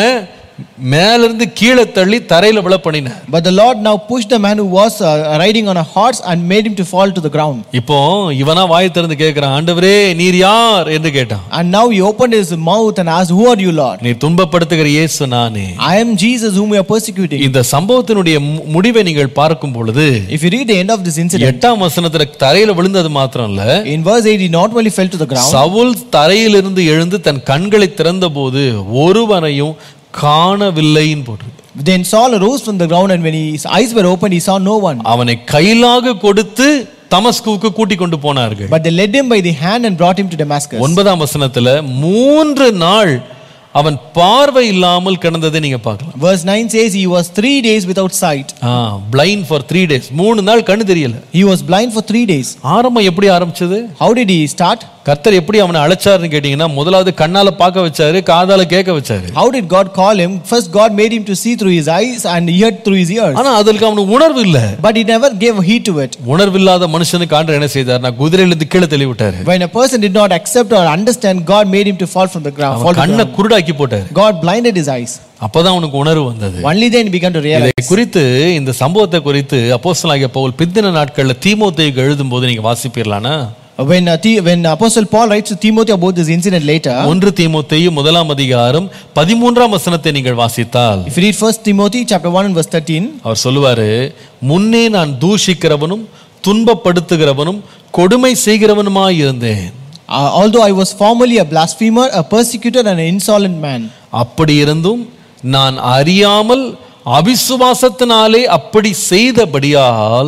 மேல இருந்து கீழே தள்ளி தரையில விழ பண்ணினார் But the Lord now pushed the man who was uh, riding on a horse and made him to fall to the ground. இப்போ இவனா வாய் திறந்து கேட்கிறான் ஆண்டவரே நீர் யார் என்று கேட்டான் And now he opened his mouth and asked, Who are you, Lord? நீ துன்பப்படுத்துகிற இயேசு நானே I am Jesus whom you are persecuting. இந்த சம்பவத்தினுடைய மு- முடிவை நீங்கள் பார்க்கும் பொழுது If you read the end of this incident, எட்டாம் வசனத்துல தரையில விழுந்தது மாத்திரம் இல்ல in verse 8, he not only fell to the ground, Saul தரையிலிருந்து எழுந்து தன் கண்களை திறந்த போது ஒருவனையும் காணவில்லைன்னு போட்டிருக்கு then Saul arose from the ground, and when his eyes were opened, he saw no one. அவனை கையிலாக கொடுத்து தமஸ்குவுக்கு கூட்டிக் கொண்டு போனார்கள் But they led him by the hand and brought him to Damascus. ஒன்பதாம் வசனத்துல மூன்று நாள் அவன் பார்வை இல்லாமல் கிடந்ததை நீங்க பார்க்கலாம் Verse 9 says he was three days without sight. Blind for three days மூணு நாள் கண்ணு தெரியல He was blind for three days. ஆரம்பம் எப்படி ஆரம்பிச்சது How did he start? கர்த்தர் எப்படி அவனை அழைச்சாருன்னு கேட்டீங்கன்னா முதலாவது கண்ணால பார்க்க வச்சாரு காதால கேட்க வச்சாரு How did God call him? First, God made him to see through his eyes and hear through his ears. ஆனா அதுக்கு அவனுக்கு உணர்வு இல்ல But he never gave heed to it. உணர்வில்லாத மனுஷனுக்கு ஆண்டர் என்ன செய்தார் குதிரையில இருந்து கீழே தள்ளி விட்டாரு When a person did not accept or understand, God made him to fall from the ground. Fall அவன் to the கண்ணை ground. குருடாக்கி போட்டாரு God blinded his eyes. அப்பதான் அவனுக்கு உணர்வு வந்தது Only then he began to இதை realize. குறித்து இந்த சம்பவத்தை குறித்து அப்போஸ்தலனாகிய பவுல் பிந்தின நாட்கள்ல தீமோத்தேயுக்கு எழுதும் போது நீங்க வாசிப்பீர்களானா When, uh, Thi- when Apostle Paul writes to Timothy about this incident later, ஒன்று தீமோத்தேயு முதலாம் அதிகாரம் பதிமூன்றாம் வசனத்தை நீங்கள் வாசித்தால் if you read First Timothy chapter 1 and verse 13, அவர் சொல்லுவாரு முன்னே நான் தூஷிக்கிறவனும் துன்பப்படுத்துகிறவனும் கொடுமை செய்கிறவனுமாய் இருந்தேன் uh, although I was formerly a blasphemer, a persecutor, and an insolent man, அப்படி இருந்தும் நான் அறியாமல் அவிசுவாசத்தினாலே அப்படி செய்தபடியால்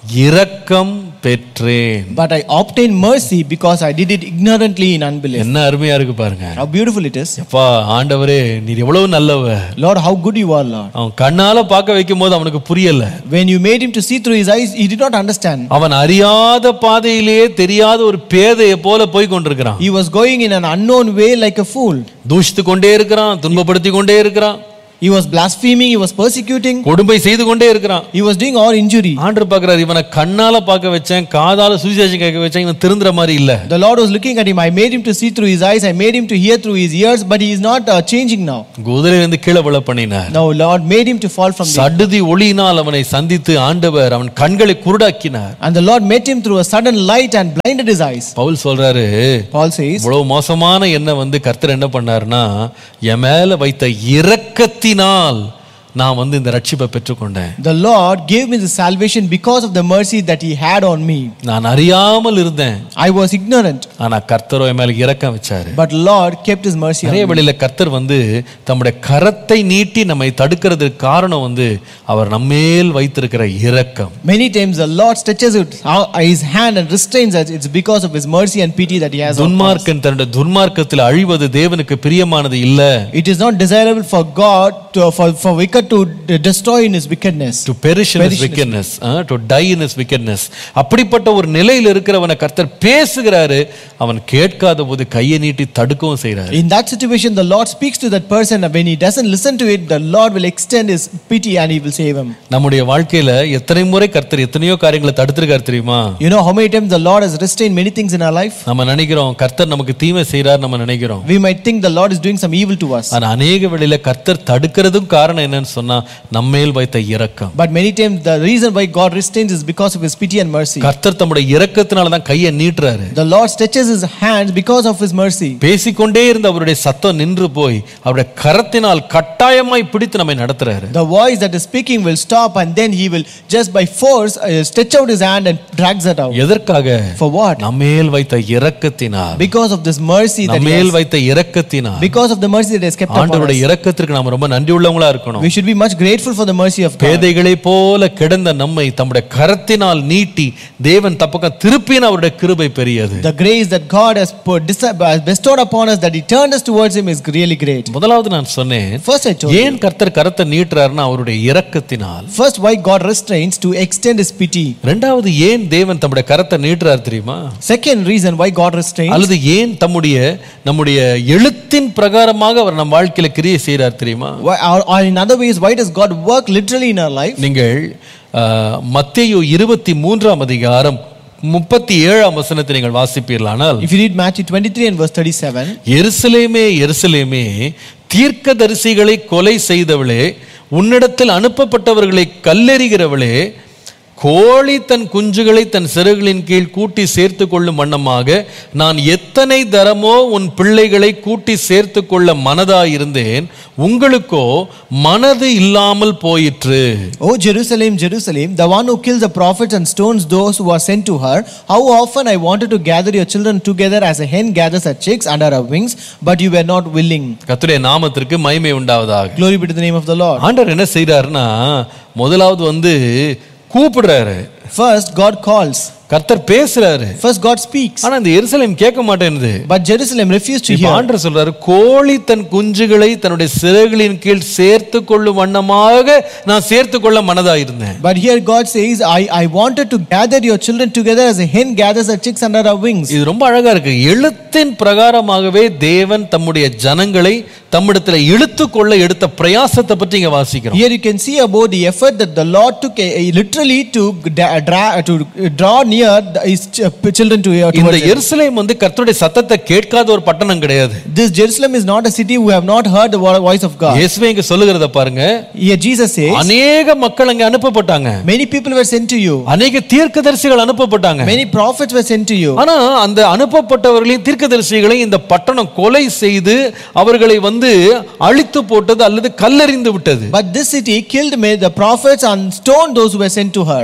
இரக்கம் பெற்றேன் But I obtained mercy because I did it ignorantly in unbelief. என்ன அருமையா இருக்கு பாருங்க How beautiful it is. அப்பா ஆண்டவரே நீர் எவ்வளவு நல்லவ Lord, how good you are, Lord. அவன் கண்ணால பார்க்க வைக்கும் போது அவனுக்கு புரியல When you made him to see through his eyes, he did not understand. அவன் அறியாத பாதையிலேயே தெரியாத ஒரு பேதையை போல போய் கொண்டிருக்கிறான் He was going in an unknown way like a fool. தூஷித்து கொண்டே இருக்கிறான் துன்பப்படுத்தி கொண்டே இருக்கிறான் He was blaspheming, he was persecuting, கொடுமை செய்து கொண்டே இருக்கிறான் he was doing all injury. ஆண்டர் பார்க்கறாரு இவனை கண்ணால பார்க்க வச்சேன் காதால சுவிசேஷம் கேட்க வச்சேன் இவன் திருந்துற மாதிரி இல்ல The Lord was looking at him. I made him to see through his eyes, I made him to hear through his ears, but he is not uh, changing now. குதிரையிலிருந்து கீழே விழ பண்ணினார் Now, Lord made him to fall from the. சடுதி ஒளியினால் அவனை சந்தித்து ஆண்டவர் அவன் கண்களை குருடாக்கினார் And the Lord met him through a sudden light and blinded his eyes. Pavul சொல்றாரு Paul says, இவ்வளவு மோசமான என்ன வந்து கர்த்தர் என்ன பண்ணாருன்னா என் மேல வைத்த இரக்கத்தினால் நான் வந்து இந்த ரட்சிப்பை பெற்றுக்கொண்டேன் The Lord gave me the salvation because of the mercy that He had on me. நான் அறியாமல் இருந்தேன் I was ignorant, ஆனா கர்த்தரோ என் மேல இரக்கம் வச்சாரு but Lord kept His mercy on நிறைய me. வழியில கர்த்தர் வந்து தம்முடைய கரத்தை நீட்டி நம்மை தடுக்கிறதுக்கு காரணம் வந்து அவர் நம்மேல் வைத்திருக்கிற இரக்கம் Many times the Lord stretches out out His hand and restrains us. It's because of His mercy and pity that He has on us. துன்மார்க்கன் தன்னுடைய துன்மார்க்கத்தில் அழிவது தேவனுக்கு பிரியமானது இல்ல It is not desirable for God to, for, for wicked to d- destroy in his wickedness. To perish in Perish in his wickedness to die in his wickedness அப்படிப்பட்ட ஒரு நிலையில் இருக்கிறவனை கர்த்தர் பேசுகிறாரு அவன் கேட்காத போது கையை நீட்டி தடுக்கவும் செய்றாரு In that situation, the Lord speaks to that person, and when he doesn't listen to it, the Lord will extend his pity and he will save him. நம்முடைய வாழ்க்கையில எத்தனை முறை கர்த்தர் எத்தனையோ காரியங்களை தடுத்திருக்காரு தெரியுமா You know how many times the Lord has restrained many things in our life? நம்ம நினைக்கிறோம் கர்த்தர் நமக்கு தீமை செய்றார் நம்ம நினைக்கிறோம் We might think the Lord is doing some evil to us. ஆனா அநேக வேளையில கர்த்தர் தடுக்கிறதும் காரணம் என்னன்னு சொன்னா நம்மேல் வைத்த இரக்கம் But many times, the reason why God restrains is because of his pity and mercy. கர்த்தர் தம்முடைய இரக்கத்தினால தான் கையை நீட்டுறாரு The Lord stretches his hands because of his mercy. பேசிக்கொண்டே இருந்த அவருடைய சத்தம் நின்று போய் அவருடைய கரத்தினால் கட்டாயமாய் பிடித்து நம்மை நடத்துறாரு The voice that is speaking will stop, and then he will just by force uh, stretch out his hand and drags it out. எதற்காக For what? நம்மேல் வைத்த இரக்கத்தினால் Because of this mercy that he நம்மேல் has, வைத்த இரக்கத்தினால் because of the mercy that has kept upon ஆண்டவருடைய us. இரக்கத்திற்கு நாம் ரொம்ப நன்றி உள்ளவங்களா இருக்கணும் We should be much grateful for the mercy of God. பேதைகளைப் போல கிடந்த நம்மை தம்முடைய கரத்தினால் நீட்டி தேவன் தப்பக்கம் திருப்பின அவருடைய கிருபை பெரியது The grace that God has put, dis- uh, bestowed upon us, that He turned us towards Him, is really great. முதலாவது நான் சொன்னேன் First, I told you. ஏன் கர்த்தர் கரத்தை நீட்டுறாருன்னா அவருடைய இரக்கத்தினால் First, why God restrains to extend His pity. ரெண்டாவது ஏன் தேவன் தம்முடைய கரத்தை நீட்டுறாரு தெரியுமா Second reason why God restrains, அல்லது ஏன் தம்முடைய நம்முடைய எழுத்தின் பிரகாரமாக அவர் நம் வாழ்க்கையில கிரியை செய்றார் தெரியுமா why, or, or in other ways, why does God work literally in our life? நீங்கள் ஆஹ், மத்தேயு இருபத்தி மூன்றாம் அதிகாரம் முப்பத்தி ஏழாம் வசனத்தை நீங்கள் வாசிப்பீர்களானால் If you read Matthew 23 and verse 37, எருசலேமே எருசலேமே தீர்க்கதரிசிகளை கொலை செய்தவளே உன்னிடத்தில் அனுப்பப்பட்டவர்களை கல்லெறிகிறவளே கோழி தன் குஞ்சுகளை தன் சிறகுகளின் கீழ் கூட்டி சேர்த்து கொள்ளும் வண்ணமாக நான் எத்தனை தரமோ உன் பிள்ளைகளை கூட்டி சேர்த்து கொள்ள மனதாயிருந்தேன் உங்களுக்கோ மனது இல்லாமல் போயிற்று O Jerusalem, Jerusalem, the one who kills the prophets and stones those who are sent to her, how often I wanted to gather your children together as a hen gathers her chicks under her wings, but you were not willing. கர்த்தருடைய நாமத்திற்கு மகிமை உண்டாவதாக Glory be to the name of the Lord. ஆண்டவர் என்ன செய்றாருன்னா முதலாவது வந்து கூப்பிடுறாரு First, God calls. கர்த்தர் பேசுறாரு First, God speaks. ஆனா இந்த எருசலேம் கேட்க மாட்டேன்து But Jerusalem refused to இப்ப hear. ஆண்டவர் சொல்றாரு கோழி தன் குஞ்சுகளை தன்னுடைய சிறகுகளின் கீழ் சேர்த்து கொள்ளும் வண்ணமாக நான் சேர்த்து கொள்ள மனதா இருந்தேன் But here God says, I, I wanted to gather your children together as a hen gathers her chicks under her wings. இது ரொம்ப அழகா இருக்கு எழுத்தின் பிரகாரமாகவே தேவன் தம்முடைய ஜனங்களை தம்மிடத்துல இழுத்து கொள்ள எடுத்த பிரயாசத்தை பற்றி இங்க வாசிக்கிறோம் Here you can see about the effort that the Lord took uh, literally to, dra- dra- to draw near the, his ch- children to இந்த towards him. எருசலேம் வந்து கர்த்தருடைய சத்தத்தை கேட்காத ஒரு பட்டணம் கிடையாது This Jerusalem is not a city who have not heard the vo- voice of God. இயேசுவே இங்க சொல்லுகிறத பாருங்க Here Jesus says, அநேக மக்கள் அங்க அனுப்பப்பட்டாங்க many people were sent to you. அநேக தீர்க்கதரிசிகள் அனுப்பப்பட்டாங்க Many prophets were sent to you. ஆனா அந்த அனுப்பப்பட்டவர்களையும் தீர்க்கதரிசிகளை இந்த பட்டணம் கொலை செய்து அவர்களை வந்து அழித்து போட்டது அல்லது கல்லெறிந்து விட்டது But this city killed many, the prophets and stoned those who were sent to her.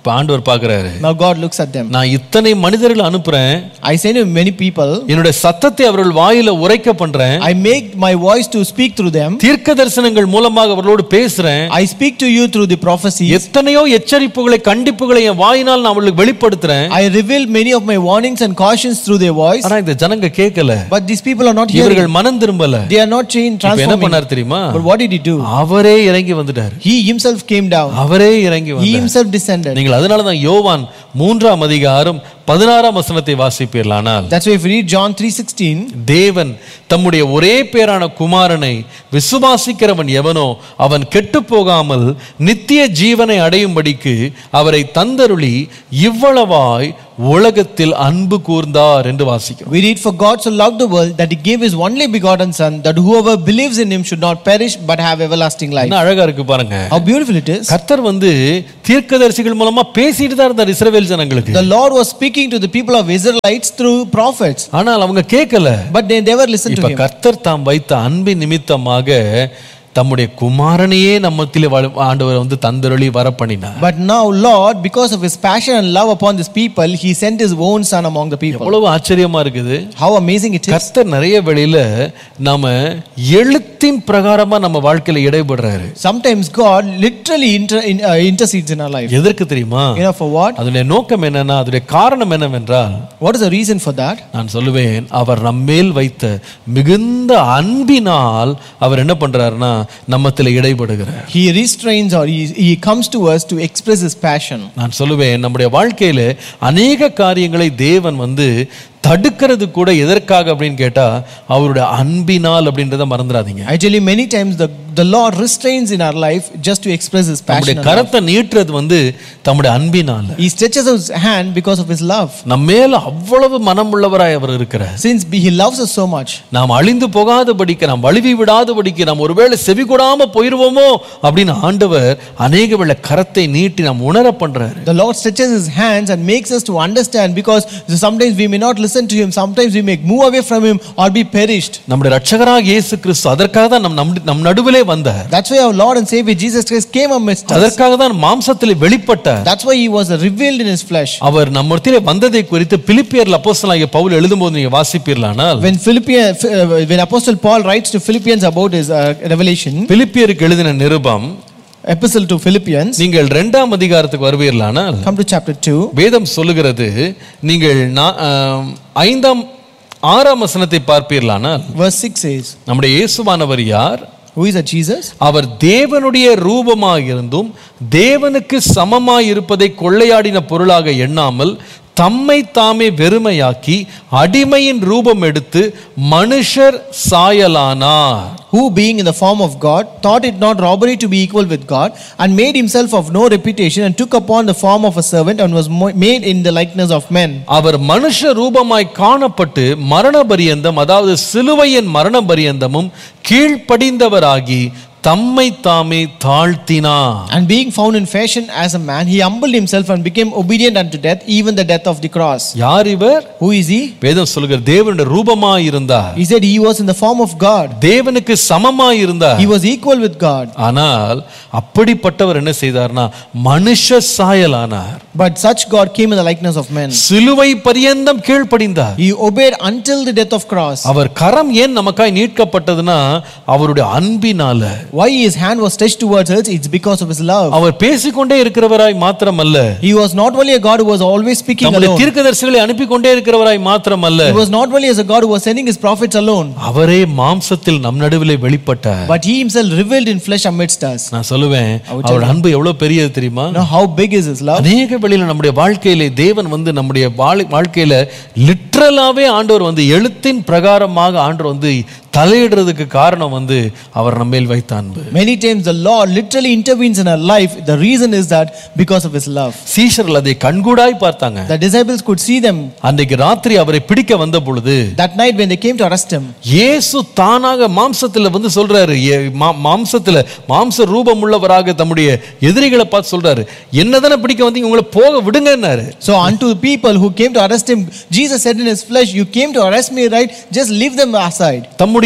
இப்ப ஆண்டவர் பார்க்கறாரு Now God looks at them. நான் இத்தனை மனிதர்களை அனுப்புறேன் I send you many people. என்னுடைய சத்தத்தை அவர்கள் வாயில உரைக்க பண்றேன் I make my voice to speak through them. தீர்க்க தரிசனங்கள் மூலமாக அவர்களோடு பேசுறேன் I speak to you through the prophecies. எத்தனையோ எச்சரிப்புகளை கண்டிப்புகளை என் வாயினால் நான் அவர்களுக்கு வெளிப்படுத்துறேன் I reveal many of my warnings and cautions through their voice. ஆனா இந்த ஜனங்க கேட்கல But these people are not hearing. இவர்கள் மனம் திரும்பல They are not changed, இப்ப என்ன transforming. பண்ணார் தெரியுமா But what did he do? அவரே இறங்கி வந்துட்டாரு He himself came down. அவரே இறங்கி He வந்தார் himself descended. நீங்கள் அதனால தான் யோவான் மூன்றாம் அதிகாரம் பதினாறாம் வசனத்தை வாசிப்பீர்களானால் That's why if you read John 3:16, தேவன் தம்முடைய ஒரே பேரான குமாரனை விசுவாசிக்கிறவன் எவனோ அவன் கெட்டு போகாமல் நித்திய ஜீவனை அடையும்படிக்கு அவரை தந்தருளி இவ்வளவாய் உலகத்தில் அன்பு கூர்ந்தார் என்று வாசிக்கிறோம் we read, For God so loved the world that he gave his only begotten Son, that whoever believes in him should not perish but have everlasting life. என்ன அழகா இருக்கு பாருங்க How beautiful it is. கர்த்தர் வந்து தீர்க்கதரிசிகள் மூலமா பேசிட்டு தான் இருந்தார் இஸ்ரவேல் ஜனங்களுக்கு The Lord was speaking to the people of Israelites through prophets, ஆனால் அவங்க கேட்கல but they never listened to இப்ப him. கர்த்தர் தாம் வைத்த அன்பின் நிமித்தமாக தம்முடைய குமாரனையே நம்மத்திலே வாழ்- ஆண்டவர் வந்து தந்தருளி வர பண்ணினார் But now, Lord, because of his passion and love upon this people, he sent his own Son among the people. எவ்வளவு ஆச்சரியமா இருக்குது How amazing it is. கர்த்தர் நிறைய வழியில நாம எழுத்தின் பிரகாரமா நம்ம வாழ்க்கையில இடைபடுறாரு Sometimes God literally inter, in, uh, intercedes in our life. எதற்கு தெரியுமா You know, for what? அதனுடைய நோக்கம் என்னன்னா அதனுடைய காரணம் என்னவென்றால் What is the reason for that? நான் சொல்லுவேன் அவர் நம்மேல் வைத்த மிகுந்த அன்பினால் அவர் என்ன பண்றாருன்னா நம்மத்தில் இடைபடுகிறார் He restrains or he, he comes to us to express his passion. நான் சொல்லுவேன் நம்முடைய வாழ்க்கையில அநேக காரியங்களை தேவன் வந்து தடுக்கிறது கூட எதற்காக அப்படின்னு கேட்டா அவருடைய அன்பினால் அப்படின்றத மறந்துடாதீங்க I tell you, many times the, the Lord restrains in our life just to express his நம்முடைய passion. and love. கரத்தை நீட்டுறது வந்து தம்முடைய அன்பினால He stretches his hand because of his love. நம்ம மேல அவ்வளவு மனம் உள்ளவராய் அவர் இருக்கிறார் Since he loves us so much, நாம் அழிந்து போகாதபடிக்கு நாம் வழுவி விடாதபடிக்கு நாம் ஒருவேளை செவி கொடாம போயிருவோமோ அப்படின்னு ஆண்டவர் அநேக வேளை கரத்தை நீட்டி நாம் உணர பண்றாரு the Lord stretches his hands and makes us to understand because sometimes we may not listen to him, sometimes we may move away from him or be perished. நம்முடைய ரட்சகராக இயேசு கிறிஸ்து அதற்காக தான் நம் நம் நம் நடுவிலே வந்தார் That's why our Lord and Savior Jesus Christ came amidst us. அதற்காக தான் மாம்சத்தில் வெளிப்பட்டார் That's why he was revealed in his flesh. அவர் நம்மத்திலே வந்ததை குறித்து பிலிப்பியர்ல அப்போஸ்தலனாகிய பவுல் எழுதும்போது நீங்க வாசிப்பீர்களானால் When Philippians, uh, when Apostle Paul writes to Philippians about his uh, revelation, பிலிப்பியருக்கு எழுதின நிருபம் epistle to Philippians, நீங்கள் இரண்டாம் அதிகாரத்துக்கு வருவீர்களானால் come to chapter 2. வேதம் சொல்லுகிறது நீங்கள் நா- ஆம், ஐந்தாம் ஆறாம் வசனத்தை பார்ப்பீர்களானால் Verse 6 says, நம்முடைய இயேசுவானவர் யார் Who is that Jesus? அவர் தேவனுடைய ரூபமாக இருந்தும் தேவனுக்கு சமமாய் இருப்பதை கொள்ளையாடின பொருளாக எண்ணாமல் தம்மை தாமே வெறுமையாக்கி அடிமையின் ரூபம் எடுத்து மனுஷர் சாயலானார் Who, being in the form of God, thought it not robbery to be equal with God, and made himself of no reputation, and took upon the form of a servant, and was mo- made in the likeness of men. அவர் மனுஷ ரூபமாய் காணப்பட்டு மரண பரியந்தம் அதாவது சிலுவையின் மரண பரியந்தமும் கீழ்ப்படிந்தவராகி தம்மை தாமே தாழ்த்தினார் And being found in fashion as a man, he humbled himself and became obedient unto death, even the death of the cross. யார் இவர் Who is he? வேதம் சொல்லுகிற தேவனுடைய ரூபமாய் இருந்தார் He said he was in the form of God. தேவனுக்கு சமமாய் இருந்தார் He was equal with God. ஆனால் அப்படிப்பட்டவர் என்ன செய்தார்னா மனுஷ சாயலானார் But such God came in the likeness of men. சிலுவை பரியந்தம் கீழ்ப்படிந்தார் He obeyed until the death of cross. அவர் கரம் ஏன் நமக்காய் நீட்கப்பட்டதுன்னா அவருடைய அன்பினால Why his hand was stretched towards us? It's because of his love. அவர் பேசிக்கொண்டே இருக்கிறவராய் மாத்திரமல்ல He was not only a God who was always speaking நம்முடைய alone. தீர்க்கதரிசிகளை அனுப்பி கொண்டே இருக்கிறவராய் மாத்திரமல்ல He was not only as a God who was sending his prophets alone, அவரே மாம்சத்தில் நம் நடுவிலே வெளிப்பட்டார் but he himself revealed in flesh amidst us. நான் சொல்லுவேன் அவருடைய அன்பு எவ்வளவு பெரியது தெரியுமா Now, how big is his love? அநேக வழியில நம்முடைய வாழ்க்கையிலே தேவன் வந்து நம்முடைய வாழ்- வாழ்க்கையில லிட்ரலாவே ஆண்டவர் வந்து எழுத்தின் பிரகாரமாக ஆண்டவர் வந்து தலையிடுறதுக்கு காரணம் வந்து அவர் நம்மேல் வைத்த அன்பு Many times the Lord literally intervenes in our life. The reason is that because of his love. சீஷர்கள் அதை கண்கூடாய் பார்த்தாங்க The disciples could see them அன்றைக்கு ராத்திரி அவரை பிடிக்க வந்த பொழுது that night when they came to arrest him. இயேசு தானாக மாம்சத்துல வந்து சொல்றாரு ஏ- மா- மாம்சத்துல மாம்ச ரூபம் உள்ளவராக தம்முடைய எதிரிகளை பார்த்து சொல்றாரு என்னதானே பிடிக்க வந்தீங்க உங்களை போக விடுங்கன்னாரு So unto the people who came to arrest him, Jesus said in his flesh, You came to arrest me, right? Just leave them aside. தம்முடைய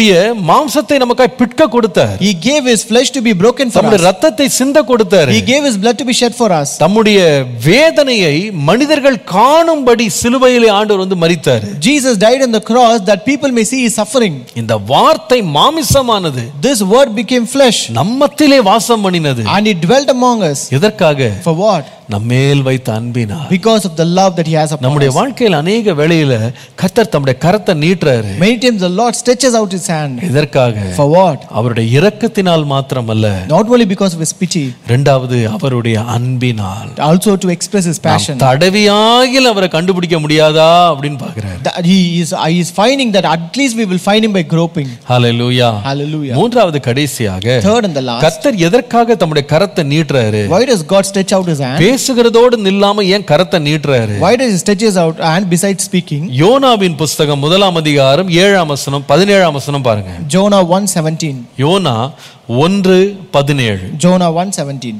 தம்முடைய மாம்சத்தை நமக்காய் பிட்க கொடுத்தார் He gave his flesh to be broken for தம்முடைய us. ரத்தத்தை சிந்த கொடுத்தார் He gave his blood to be shed for us. தம்முடைய வேதனையை மனிதர்கள் காணும்படி சிலுவையிலே ஆண்டவர் வந்து மரித்தார் Jesus died on the cross that people may see his suffering. இந்த வார்த்தை மாமிசமானது This word became flesh நம்மத்திலே வாசம் பண்ணினது and he dwelt among us. எதற்காக For what? நம்மேல் வைத்த அன்பினார் Because of the love that he has upon நம்முடைய us. வாழ்க்கையில் அநேக வேளையில கர்த்தர் தம்முடைய கரத்தை நீட்டுறாரு Many times the Lord stretches out his hand. எதற்காக For what? அவருடைய இரக்கத்தினால் மாத்திரமல்ல Not only because of his pity, இரண்டாவது அவருடைய அன்பினால் also to express his passion. நாம் தடவியாகில் அவரை கண்டுபிடிக்க முடியாதா அப்படின்னு பாக்குறாரு That he is, he is finding that at least we will find him by groping. Hallelujah Hallelujah. மூன்றாவது கடைசியாக Third and the last. கர்த்தர் எதற்காக தம்முடைய கரத்தை நீட்டுறாரு Why does God stretch out his hand? பேசுகிறதோடு நில்லாம ஏன் கரத்தை நீட்டுறாரு Why does he stretch his out hand besides speaking? யோனாவின் புஸ்தகம் முதலாம் அதிகாரம் ஏழாம் வசனம் பதினேழாம் வசனம் பாருங்க Jonah 1:17. யோனா ஒன்று பதினேழு Jonah 1:17.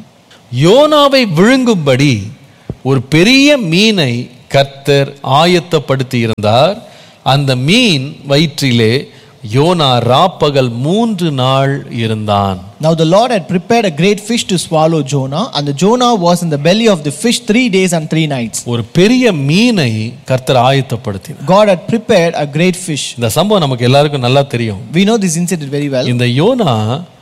யோனாவை விழுங்கும்படி ஒரு பெரிய மீனை கர்த்தர் ஆயத்தப்படுத்தி இருந்தார் அந்த மீன் வயிற்றிலே யோனா ராப்பகல் மூன்று நாள் இருந்தான் Now the Lord had prepared a great fish to swallow Jonah, and the Jonah was in the belly of the fish three days and three nights. ஒரு பெரிய மீனை கர்த்தர் ஆயத்தப்படுத்தினார் God had prepared a great fish. இந்த சம்பவம் நமக்கு எல்லாருக்கும் நல்லா தெரியும் We know this incident very well. இந்த யோனா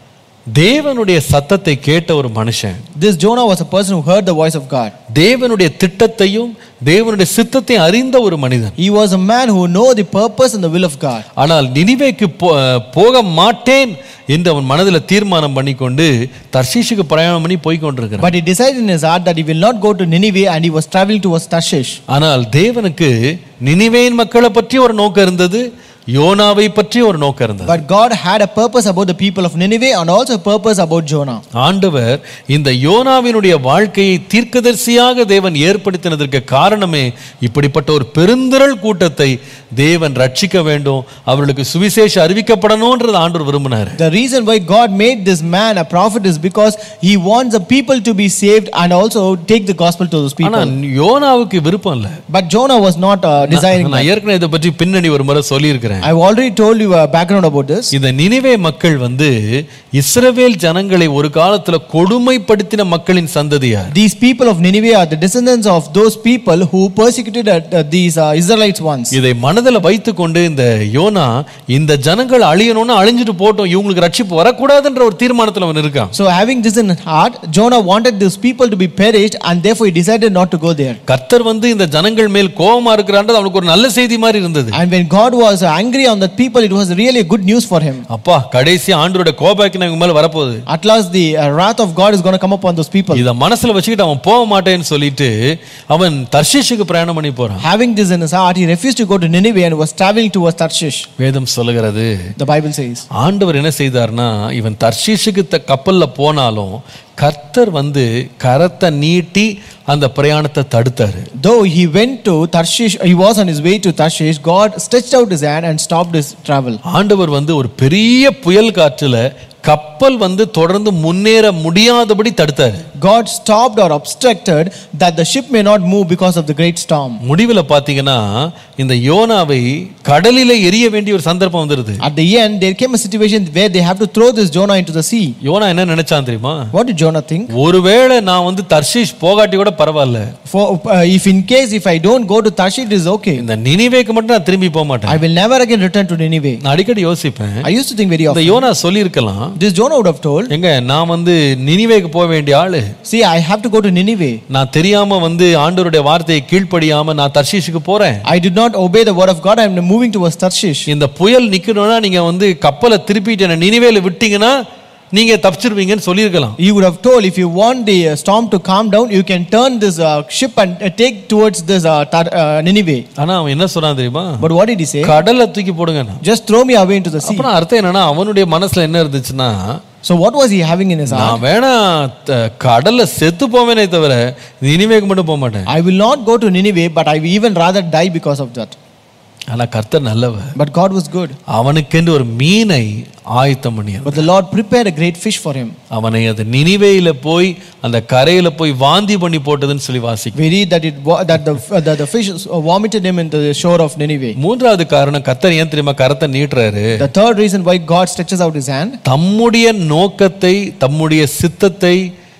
தேவனுடைய சத்தத்தை கேட்ட ஒரு மனுஷன் This Jonah was a person who heard the voice of God. தேவனுடைய திட்டத்தையும் தேவனுடைய சித்தத்தையும் அறிந்த ஒரு மனிதன் He was a man who knew the purpose and the will of God. ஆனால் நினிவேக்கு போ- போக மாட்டேன் என்று அவன் மனதில் தீர்மானம் பண்ணிக்கொண்டு தர்ஷீஷுக்கு பிரயாணம் பண்ணி போய் கொண்டிருக்கிறான் But he decided in his heart that he will not go to Nineveh and he was traveling towards Tarshish. ஆனால் தேவனுக்கு நினிவேயின் மக்களை பற்றி ஒரு நோக்கம் இருந்தது யோனாவை பற்றி ஒரு நோக்கம் இருந்தது But God had a purpose about the people of Nineveh and also a purpose about Jonah. ஆண்டவர் இந்த யோனாவினுடைய வாழ்க்கையை தீர்க்கதரிசியாக தேவன் ஏற்படுத்தினதற்கு காரணமே இப்படிப்பட்ட ஒரு பெருந்திரள் கூட்டத்தை தேவன் ரட்சிக்க வேண்டும் அவர்களுக்கு சுவிசேஷம் அறிவிக்கப்படணும்ன்றது ஆண்டவர் விரும்பினார் The reason why God made this man a prophet is because he wants the people to be saved and also take the gospel to those ஆனா people. யோனாவுக்கு விருப்பம் இல்ல But Jonah was not uh, desiring that. நான் ஏற்கனவே இதை பற்றி பின்னணி ஒரு முறை சொல்லியிருக்கிறேன் I've already told you a background about this. இந்த நினிவே மக்கள் வந்து இஸ்ரவேல் ஜனங்களை ஒரு காலத்துல கொடுமைப்படுத்தின மக்களின் சந்ததியார் These people of Nineveh are the descendants of those people who persecuted uh, uh, these uh, Israelites once. இதை மனதில் வைத்துக்கொண்டு இந்த யோனா இந்த ஜனங்கள் அழியணும்னு அழிஞ்சிட்டு போட்டோம் இவங்களுக்கு ரட்சிப்பு வரக்கூடாதுன்ற ஒரு தீர்மானத்துல அவன் இருக்கான் So having this in heart, Jonah wanted these people to be perished and therefore he decided not to go there. கர்த்தர் வந்து இந்த ஜனங்கள் மேல் கோபமா இருக்கிறான்றது அவனுக்கு ஒரு நல்ல செய்தி மாதிரி இருந்தது And when God was angry on that people, it was really a good news for him. அப்பா கடைசி ஆண்டோட கோபாக்கின இவங்க மேல வரப்போகுது At last, the uh, wrath of God is going to come upon those people. இத மனசுல வச்சுக்கிட்டு அவன் போக மாட்டேன்னு சொல்லிட்டு அவன் தர்ஷீஷுக்கு பிரயாணம் பண்ணி போறான் Having this in his heart, he refused to go to Nineveh and was traveling towards Tarshish. வேதம் சொல்லுகிறது The Bible says. ஆண்டவர் என்ன செய்தார்னா இவன் தர்ஷீஷுக்கு த கப்பல்ல போனாலும் கர்த்தர் வந்து கரத்தை நீட்டி அந்த பிரயாணத்தை தடுத்தாரு Though he went to Tarshish, he was on his way to Tarshish, God stretched out his hand and stopped his travel. ஆண்டவர் வந்து ஒரு பெரிய புயல் காற்றுல கப்பல் வந்து தொடர்ந்து முன்னேற முடியாதபடி தடுத்தாரு God stopped or obstructed that the ship may not move because of the great storm. முடிவில் பார்த்தீங்கன்னா இந்த யோனாவை கடலில எரிய வேண்டிய ஒரு சந்தர்ப்பம் வந்துருது At the end, there came a situation where they have to throw this Jonah into the sea. யோனா என்ன நினைச்சான் தெரியுமா What did Jonah think? ஒருவேளை நான் வந்து தர்ஷீஷ் போகாட்டி கூட பரவாயில்ல For uh, if in case if I don't go to Tarshish, it is okay. இந்த நினைவேக்கு மட்டும் நான் திரும்பி போக மாட்டேன் I will never again return to Nineveh. நான் அடிக்கடி யோசிப்பேன் I used to think very இந்த often. யோனா சொல்லியிருக்கலாம் This Jonah would have told, எங்க நான் வந்து நினிவேக்கு போக வேண்டிய ஆளு See, I have to go to Nineveh. நான் தெரியாம வந்து ஆண்டவருடைய வார்த்தையை கீழ்ப்படியாம நான் தர்ஷீஷுக்கு போறேன் I did not obey the word of God. I am moving towards Tarshish. இந்த புயல் நிக்கணும்னா நீங்க வந்து கப்பலை திருப்பிட்டு என்ன நினிவேல விட்டீங்கன்னா நீங்க தப்பிச்சிருவீங்கன்னு சொல்லியிருக்கலாம் He would have told, if you want the uh, storm to calm down, you can turn this uh, ship and uh, take towards this uh, Tar- uh, Nineveh. ஆனா அவன் என்ன சொன்னான் தெரியுமா But what did he say? கடல்ல தூக்கி போடுங்க Just throw me away into the sea. அப்புறம் அர்த்தம் என்னன்னா அவனுடைய மனசுல என்ன இருந்துச்சுன்னா So what was he having in his heart? நான் வேணா த- கடல்ல செத்து போவேனே தவிர நினிவேக்கு மட்டும் போக மாட்டேன் I will not go to Nineveh, but I will even rather die because of that. ஆனா கர்த்தர் நல்லவர் But God was good. அவனுக்கென்று ஒரு மீனை ஆயத்தம் பண்ணியார் But the Lord prepared a great fish for him. அவனை அது நினிவேயில போய் அந்த கரையில போய் வாந்தி பண்ணி போட்டதுன்னு சொல்லி வாசிக்கும் We read that it wa- that the uh, that the fish vomited him into the shore of Nineveh. மூன்றாவது காரணம் கர்த்தர் ஏன் தெரியுமா கரத்தை நீட்டுறாரு The third reason why God stretches out his hand, தம்முடைய நோக்கத்தை தம்முடைய சித்தத்தை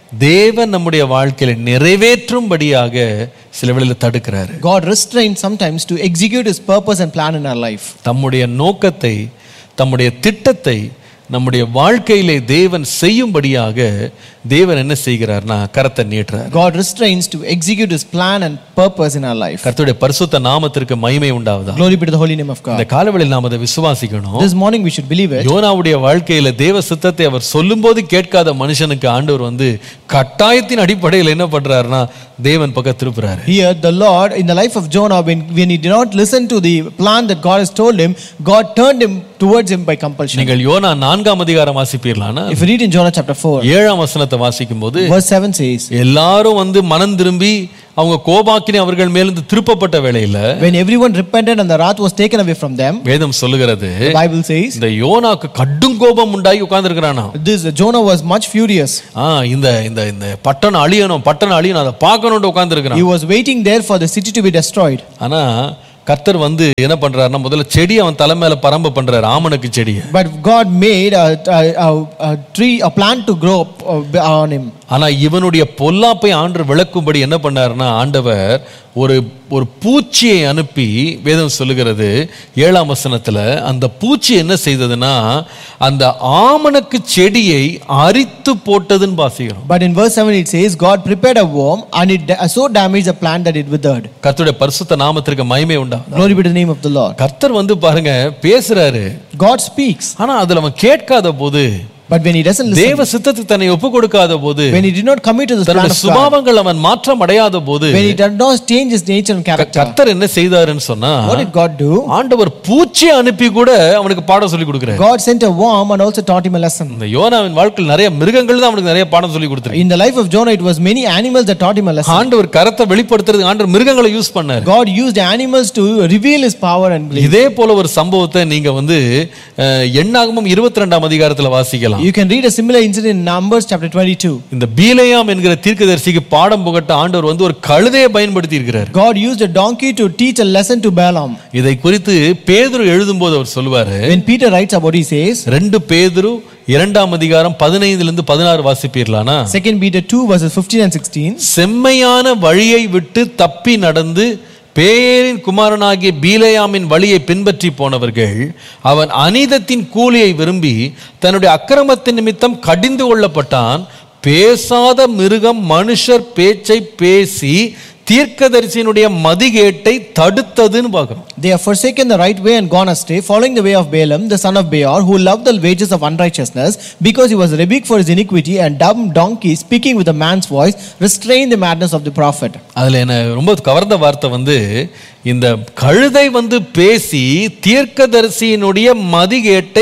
தேவன் நம்முடைய வாழ்க்கையில நிறைவேற்றும்படியாக சில வேளையில தடுக்கிறாரு God restrains sometimes to execute his purpose and plan in our life. தம்முடைய நோக்கத்தை தம்முடைய திட்டத்தை நம்முடைய வாழ்க்கையிலே தேவன் செய்யும்படியாக தேவன் என்ன செய்கிறார்னா கரத்தை நீட்டுறார் God restrains to execute his plan and purpose in our life. கர்த்தருடைய பரிசுத்த நாமத்திற்கு மகிமை உண்டாவதா Glory be to the holy name of இந்த God. காலவெளியில் நாம் அதை விசுவாசிக்கணும் This morning we should believe it. யோனாவுடைய வாழ்க்கையில தேவ சித்தத்தை அவர் சொல்லும்போது கேட்காத மனுஷனுக்கு ஆண்டவர் வந்து கட்டாயத்தின் அடிப்படையில் என்ன பண்றாருன்னா தேவன் பக்கம் திருப்புறாரு Here, the Lord, in the life of Jonah, when, when he did not listen to the plan that God has told him, God turned him towards him by compulsion. நீங்கள் யோனா நான்காம் அதிகாரம் வாசிப்பீர்களானா If you read in Jonah chapter 4, ஏழாம் வசனத்தை வாசிக்கும் போது verse 7 says, எல்லாரும் வந்து மனம் திரும்பி அவங்க கோபாக்கினி அவர்கள் மேலிருந்து திருப்பப்பட்ட வேளையில When everyone repented and the wrath was taken away from them, வேதம் சொல்லுகிறது the Bible says, இந்த யோனாக்கு கடும் கோபம் உண்டாகி உட்கார்ந்துருக்கிறானா this Jonah was much furious. ஆ இந்த இந்த இந்த பட்டணம் அழியணும் பட்டணம் அழியணும் அதை பார்க்கணும்னு உட்கார்ந்துருக்கிறான் He was waiting there for the city to be destroyed. ஆனா கர்த்தர் வந்து என்ன பண்றாருன்னா முதல்ல செடி அவன் தலை மேல பரம்ப பண்றாரு ஆமணக்கு செடியை But God made a, a, a, a tree, a plant to grow up uh, on him. ஆனா இவனுடைய பொல்லாப்பை ஆண்டு விளக்கும்படி என்ன பண்ணாருன்னா ஆண்டவர் ஒரு ஒரு பூச்சியை அனுப்பி வேதம் சொல்லுகிறது ஏழாம் வசனத்துல அந்த பூச்சி என்ன செய்ததுன்னா அந்த ஆமணக்கு செடியை அரித்து போட்டதுன்னு வாசிக்கிறோம் But in verse 7 it says, God prepared a worm and it da- so damaged the plant that it withered. கர்த்தருடைய பரிசுத்த நாமத்திற்கு மகிமை உண்டா Glory be to the name of the Lord. கர்த்தர் வந்து பாருங்க பேசுறாரு God speaks, ஆனா அதுல அவன் கேட்காத போது but when he doesn't listen, தேவ சித்தத்துக்கு தன்னை ஒப்பு கொடுக்காத போது when he did not commit to the plan தன்னுடைய of God, சுபாவங்கள் அவன் மாற்றம் அடையாத போது when he did not change his nature and character, கர்த்தர் என்ன செய்தாருன்னு சொன்னா what did God do? ஆண்டவர் பூச்சியை அனுப்பி கூட அவனுக்கு பாடம் சொல்லி கொடுக்குறாரு God sent a worm and also taught him a lesson. இந்த யோனாவின் வாழ்க்கையில் நிறைய மிருகங்கள் தான் அவனுக்கு நிறைய பாடம் சொல்லி கொடுத்துருக்கு In the life of Jonah, it was many animals that taught him a lesson. ஆண்டவர் கரத்தை வெளிப்படுத்துறதுக்கு ஆண்டவர் மிருகங்களை யூஸ் பண்ணாரு God used animals to reveal his power and grace. இதே போல ஒரு சம்பவத்தை நீங்க வந்து அஹ், எண்ணாகமம் இருபத்தி ரெண்டாம் அதிகாரத்துல வாசிக்கலாம் You can read a similar incident in Numbers chapter 22. இந்த பீலையாம் என்கிற தீர்க்கதரிசிக்கு பாடம் புகட்ட ஆண்டவர் வந்து ஒரு கழுதையை பயன்படுத்தி இருக்கிறார் God used a donkey to teach a lesson to Balaam. இதை குறித்து பேதுரு எழுதும்போது அவர் சொல்லுவாரு When Peter writes about, he says, ரெண்டு பேதுரு இரண்டாம் அதிகாரம் பதினைந்துல இருந்து பதினாறு வாசிப்பீர்களானா 2 Peter 2 verses 15 and 16. செம்மையான வழியை விட்டு தப்பி நடந்து பேரின் குமாரனாகிய பீலேயாமின் வழியை பின்பற்றி போனவர்கள் அவன் அநீதத்தின் கூலியை விரும்பி தன்னுடைய அக்கிரமத்தின் நிமித்தம் கடிந்து கொள்ளப்பட்டான் பேசாத மிருகம் மனுஷர் பேச்சை பேசி தீர்க்கதரிசியினுடைய மதிகேட்டை தடுத்ததுன்னு பார்க்கிறோம் They have forsaken the right way and gone astray, following the way of Balaam, the son of Beor, who loved the wages of unrighteousness, because he was rebuked for his iniquity, and dumb donkey, speaking with a man's voice, restrained the madness of the prophet. அதுல என்ன ரொம்ப கவர்ந்த வார்த்தை வந்து இந்த கழுதை வந்து பேசி தீர்க்கதரிசியினுடைய மதிகேட்டை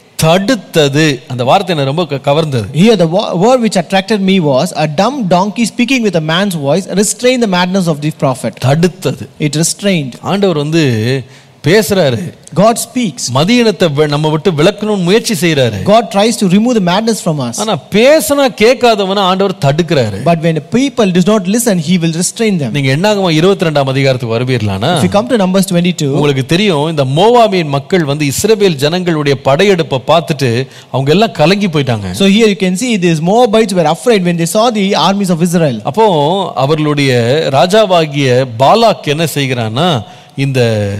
தடுத்தது அந்த வார்த்தை என்ன ரொம்ப க- கவர்ந்தது Here, the wo- word which attracted me was a dumb donkey speaking with a man's voice, restrained the madness of the prophet. தடுத்தது It restrained. ஆண்டவர் வந்து பேசுறாரு God speaks. மதியினத்தை வெ- நம்ம விட்டு விளக்கணும்னு முயற்சி செய்யறாரு God tries to remove the madness from us. ஆனா பேசினா கேட்காதவன ஆண்டவர் தடுக்கிறாரு But when people does not listen, he will restrain them. நீங்க என்னாகமா இருபத்தி ரெண்டாம் அதிகாரத்துக்கு வருவீர்களானா If you come to Numbers 22, உங்களுக்கு தெரியும் இந்த மோவாபின் மக்கள் வந்து இஸ்ரவேல் ஜனங்களுடைய படையெடுப்பை பார்த்துட்டு அவங்க எல்லாம் கலங்கி போயிட்டாங்க so here you can see these Moabites were afraid when they saw the armies of Israel. அப்போ அவர்களுடைய ராஜாவாகிய பாலாக் என்ன செய்கிறான்னா இந்த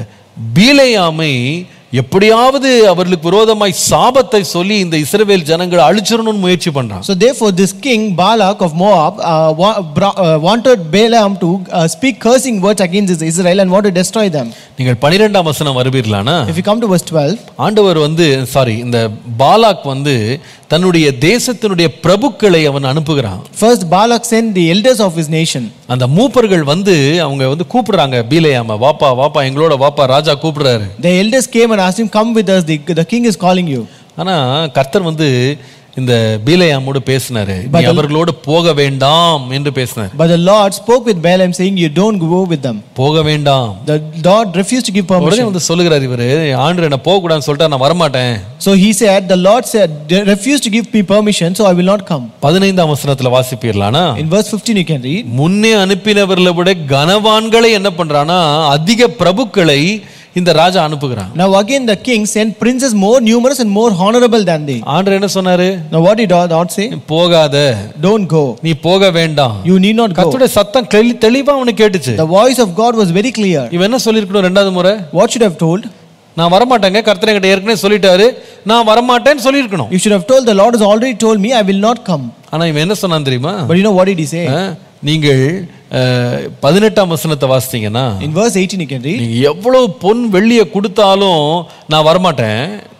பீலையாமை எப்படியாவது அவர்களுக்கு விரோதமாய் சாபத்தை சொல்லி இந்த இஸ்ரவேல் ஜனங்களை அழிச்சிடணும்னு முயற்சி பண்றான் So therefore, this king Balak of Moab uh, wa- bra- uh, wanted Balaam to uh, speak cursing words against this Israel and want to destroy them. நீங்கள் பனிரெண்டாம் வசனம் வருவீர்களானா If you come to verse 12, ஆண்டவர் வந்து sorry இந்த பாலாக் வந்து தன்னுடைய தேசத்தினுடைய பிரபுக்களை அவன் அனுப்புகிறான் first Balak sent the elders of his nation. அந்த மூப்பர்கள் வந்து அவங்க வந்து கூப்பிடுறாங்க பீலையாம வாப்பா வாப்பா எங்களோட வாப்பா ராஜா கூப்பிடுறாரு The elders came and asked him, "Come with us. The, the king is calling you." ஆனா கர்த்தர் வந்து இந்த பீலையாமோடு பேசினாரு நீ அவர்களோடு போக வேண்டாம் என்று பேசினார் But the Lord spoke with Balaam saying, You don't go with them. போக வேண்டாம் The Lord refused to give உடனே permission. வந்து சொல்லுகிறார் இவரு ஆண்டு என்ன போக கூடாதுன்னு சொல்லிட்டா நான் வரமாட்டேன் So he said, The Lord said, "They refused to give me permission, so I will not come. பதினைந்தாம் வசனத்துல வாசிப்பீர்களானா In verse 15, you can read. முன்னே அனுப்பினவர்களை விட கனவான்களை என்ன பண்றானா அதிக பிரபுக்களை இந்த ராஜா அனுப்புகிறான் Now again, the king sent princes more numerous and more honorable than they. ஆண்டர் என்ன சொன்னாரு Now what did God God say? போகாத Don't go. நீ போக வேண்டாம் You need not go. கர்த்தருடைய சத்தம் தெளி- தெளிவா அவனுக்கு கேட்டுச்சு The voice of God was very clear. இவன் என்ன சொல்லிருக்கணும் ரெண்டாவது முறை What should have told? நான் வரமாட்டேங்க கர்த்தர் என்கிட்ட ஏற்கனவே சொல்லிட்டாரு நான் வரமாட்டேன்னு சொல்லியிருக்கணும் You should have told, The Lord has already told me, I will not come. ஆனா இவன் என்ன சொன்னான் தெரியுமா But you know what did he say? ஆ, நீங்கள் அஹ், பதினெட்டாம் வசனத்தை வாசித்தீங்கன்னா In verse 18, you can read. நீங்க எவ்வளவு பொன் வெள்ளிய கொடுத்தாலும் நான் வரமாட்டேன்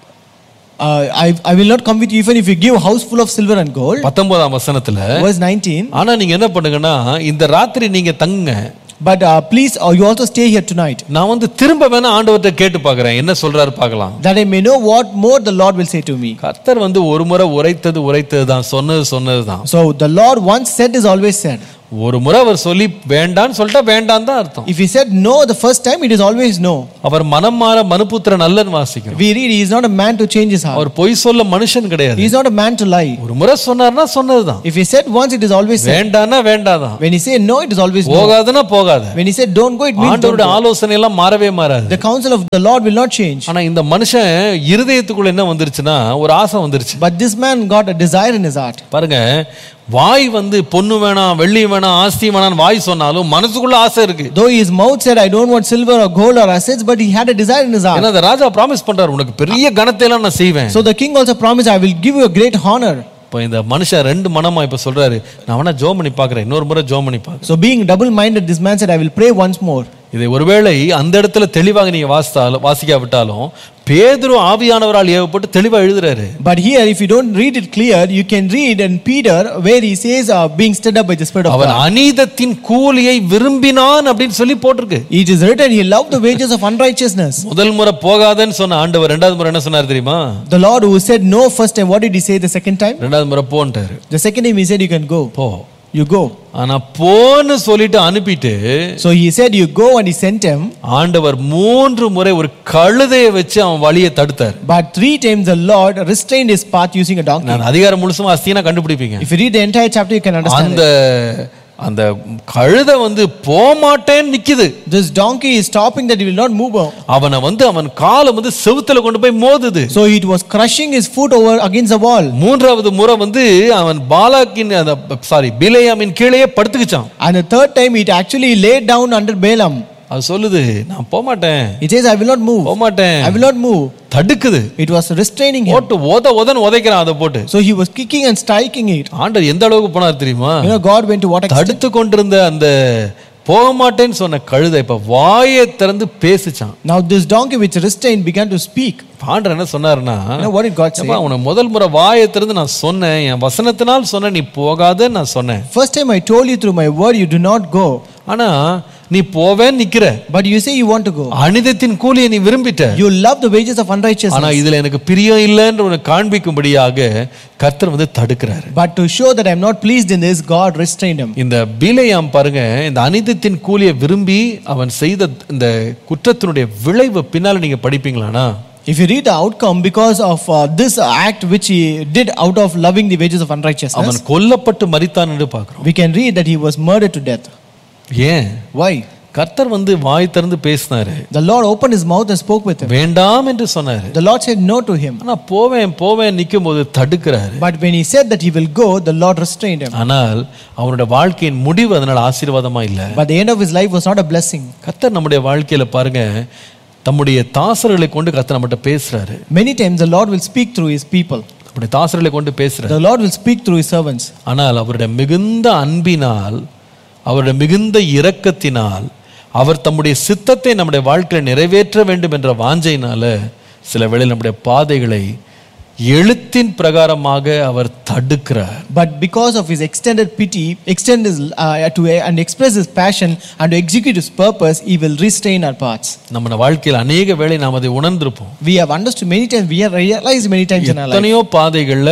Uh, I, I will not come with you even if you give a house full of silver and gold. பத்தொன்பதாம் வசனத்துல Verse 19. ஆனா நீங்க என்ன பண்ணுங்கன்னா இந்த ராத்திரி நீங்க தங்குங்க But uh, please, uh, you also stay here tonight, நான் வந்து திரும்ப வேணா ஆண்டவர்கிட்ட கேட்டு பார்க்கறேன் என்ன சொல்றாரு பார்க்கலாம் that I may know what more the Lord will say to me. கர்த்தர் வந்து ஒரு முறை உரைத்தது உரைத்தது தான் சொன்னது சொன்னது தான் So the Lord once said is always said. ஒரு முறை அவர் சொல்லி வேண்டான்னு சொல்லிட்டா வேண்டான்னு தான் அர்த்தம் If he said no the first time, it is always no. அவர் மனம் மாற மனுபுத்திர நல்லன்னு வாசிக்கிறோம் We read he is not a man to change his heart. அவர் பொய் சொல்ல மனுஷன் கிடையாது He is not a man to lie. ஒரு முறை சொன்னார்னா சொன்னதுதான் If he said once, it is always said. வேண்டான்னா வேண்டாதான் When he say no, it is always no. போகாதுன்னா போகாத When he said don't go, it means don't ஆண்டவருடைய go. ஆலோசனை எல்லாம் மாறவே மாறாது The counsel of the Lord will not change. ஆனா இந்த மனுஷன் இருதயத்துக்குள்ள என்ன வந்துருச்சுன்னா ஒரு ஆசை வந்துருச்சு But this man got a desire in his heart. பாருங்க வாய் வந்து பொண்ணு வேணாம் வெள்ளி வேணாம் ஆஸ்தி வேணாம் வாய் சொன்னாலும் மனசுக்குள்ள ஆசை இருக்கு Though his mouth said, I don't want silver or gold or assets, but he had a desire in his heart. ஏன்னா அந்த ராஜா ப்ராமிஸ் பண்றாரு உனக்கு பெரிய கணத்தை எல்லாம் நான் செய்வேன் So the king also promised, I will give you a great honor. இப்போ இந்த மனுஷன் ரெண்டு மனமா இப்ப சொல்றாரு நான் வேணா ஜோம் பண்ணி பாக்குறேன் இன்னொரு முறை ஜோம் பண்ணி பாக்குறேன் So being double minded, this man said, I will pray once more. இதை ஒருவேளை அந்த இடத்துல தெளிவாக நீங்க வாசித்தாலும் வாசிக்காவிட்டாலும் பேதுரு ஆவியானவரால் ஏவப்பட்டு தெளிவா எழுதுறாரு But here, if you don't read it clear, you can read in Peter where he says, uh, being stirred up by the Spirit of அவன் God. அநீதத்தின் கூலியை விரும்பினான் அப்படின்னு சொல்லி போட்டிருக்கு It is written, he loved the wages of unrighteousness. முதல் முறை போகாதன்னு சொன்ன ஆண்டவர் ரெண்டாவது முறை என்ன சொன்னார் தெரியுமா The Lord who said no first time, what did he say the second time? ரெண்டாவது முறை போன்ட்டாரு The second time he said, you can go. போ You go. ஆனா போன்னு சொல்லிட்டு அனுப்பிட்டு So he said, you go and he sent him. ஆண்டவர் மூன்று முறை ஒரு கழுதையை வச்சு அவன் வழியை தடுத்தார் But three times the Lord restrained his path using a donkey. நான் அதிகாரம் முழுசும் அஸ்தினா கண்டுபிடிப்பீங்க If you read the entire chapter, you can understand அந்த அந்த கழுதை வந்து போமாட்டேன்னு நிக்குது it. This donkey is stopping that he will not move on. அவனை வந்து அவன் காலை வந்து செவுத்துல கொண்டு போய் மோதுது So it was crushing his foot over against the wall. மூன்றாவது முறை வந்து அவன் பாலாக்கின் அந்த சாரி பிலேயாமின் கீழேயே படுத்துக்கிச்சான் And the third time it actually laid down under Balaam. அது சொல்லுது நான் போமாட்டேன் It says, I will not move. போமாட்டேன் I will not move. தடுக்குது It was restraining him. போட்டு உத உதன்னு உதைக்கிறான் அதை போட்டு So he was kicking and striking it. ஆண்டர் எந்த அளவுக்கு போனார் தெரியுமா You know, God went to what extent? தடுத்து கொண்டிருந்த அந்த போக மாட்டேன்னு சொன்ன கழுதை இப்ப வாயை திறந்து பேசிச்சான் Now this donkey which restrained began to speak. ஆண்டர் என்ன சொன்னாருன்னா You know what did God say? ஏப்பா, உன்னை முதல் முறை வாயை திறந்து நான் சொன்னேன் என் வசனத்தினால் சொன்னேன் நீ போகாதன்னு நான் சொன்னேன் First time I told you through my word, you do not go. ஆனா நீ போவேன்னு நிக்கிற But you say you want to go. அனிதத்தின் கூலியை நீ விரும்பிட்ட You love the wages of ஆனா unrighteousness. இதுல எனக்கு பிரியம் இல்லைன்ற உனக்கு காண்பிக்கும்படியாக கர்த்தர் வந்து தடுக்கிறாரு But to show that I am not pleased in this, God restrained him. இந்த பீலையாம் பாருங்க இந்த அனிதத்தின் கூலியை விரும்பி அவன் செய்த இந்த குற்றத்தினுடைய விளைவு பின்னால நீங்க படிப்பீங்களானா If you read the outcome because of uh, this act which he did out of loving the wages of unrighteousness, அவன் கொல்லப்பட்டு மரித்தான் என்று பார்க்கிறோம் we can read that he was murdered to death. ஏன் Why? கர்த்தர் வந்து வாய் திறந்து பேசினாரு The Lord opened his mouth and spoke with him. வேண்டாம் என்று சொன்னாரு The Lord said no to him. ஆனா போவேன் போவேன் நிற்கும் போது தடுக்கிறாரு But when he said that he will go, the Lord restrained him. ஆனால் அவனுடைய வாழ்க்கையின் முடிவு அதனால ஆசீர்வாதமா இல்ல But the end of his life was not a blessing. கர்த்தர் நம்முடைய வாழ்க்கையில பாருங்க தம்முடைய தாசர்களை கொண்டு கர்த்தர் நம்மகிட்ட பேசுறாரு Many times the Lord will speak through his people. நம்முடைய தாசர்களை கொண்டு பேசுறாரு The Lord will speak through his servants. ஆனால் அவருடைய மிகுந்த அன்பினால் அவருடைய மிகுந்த இரக்கத்தினால் அவர் தம்முடைய சித்தத்தை நம்முடைய வாழ்க்கையில் நிறைவேற்ற வேண்டும் என்ற வாஞ்சையினால சில வேளை நம்முடைய பாதைகளை எழுத்தின் பிரகாரமாக அவர் தடுக்கிறார் But because of his extended pity, extend his, uh, to and express his passion and to execute his purpose, he will restrain our paths. நம்ம வாழ்க்கையில் அநேக வேளை நாம் அதை உணர்ந்திருப்போம் We have understood many times, we have realized many times in our life. எத்தனையோ பாதைகள்ல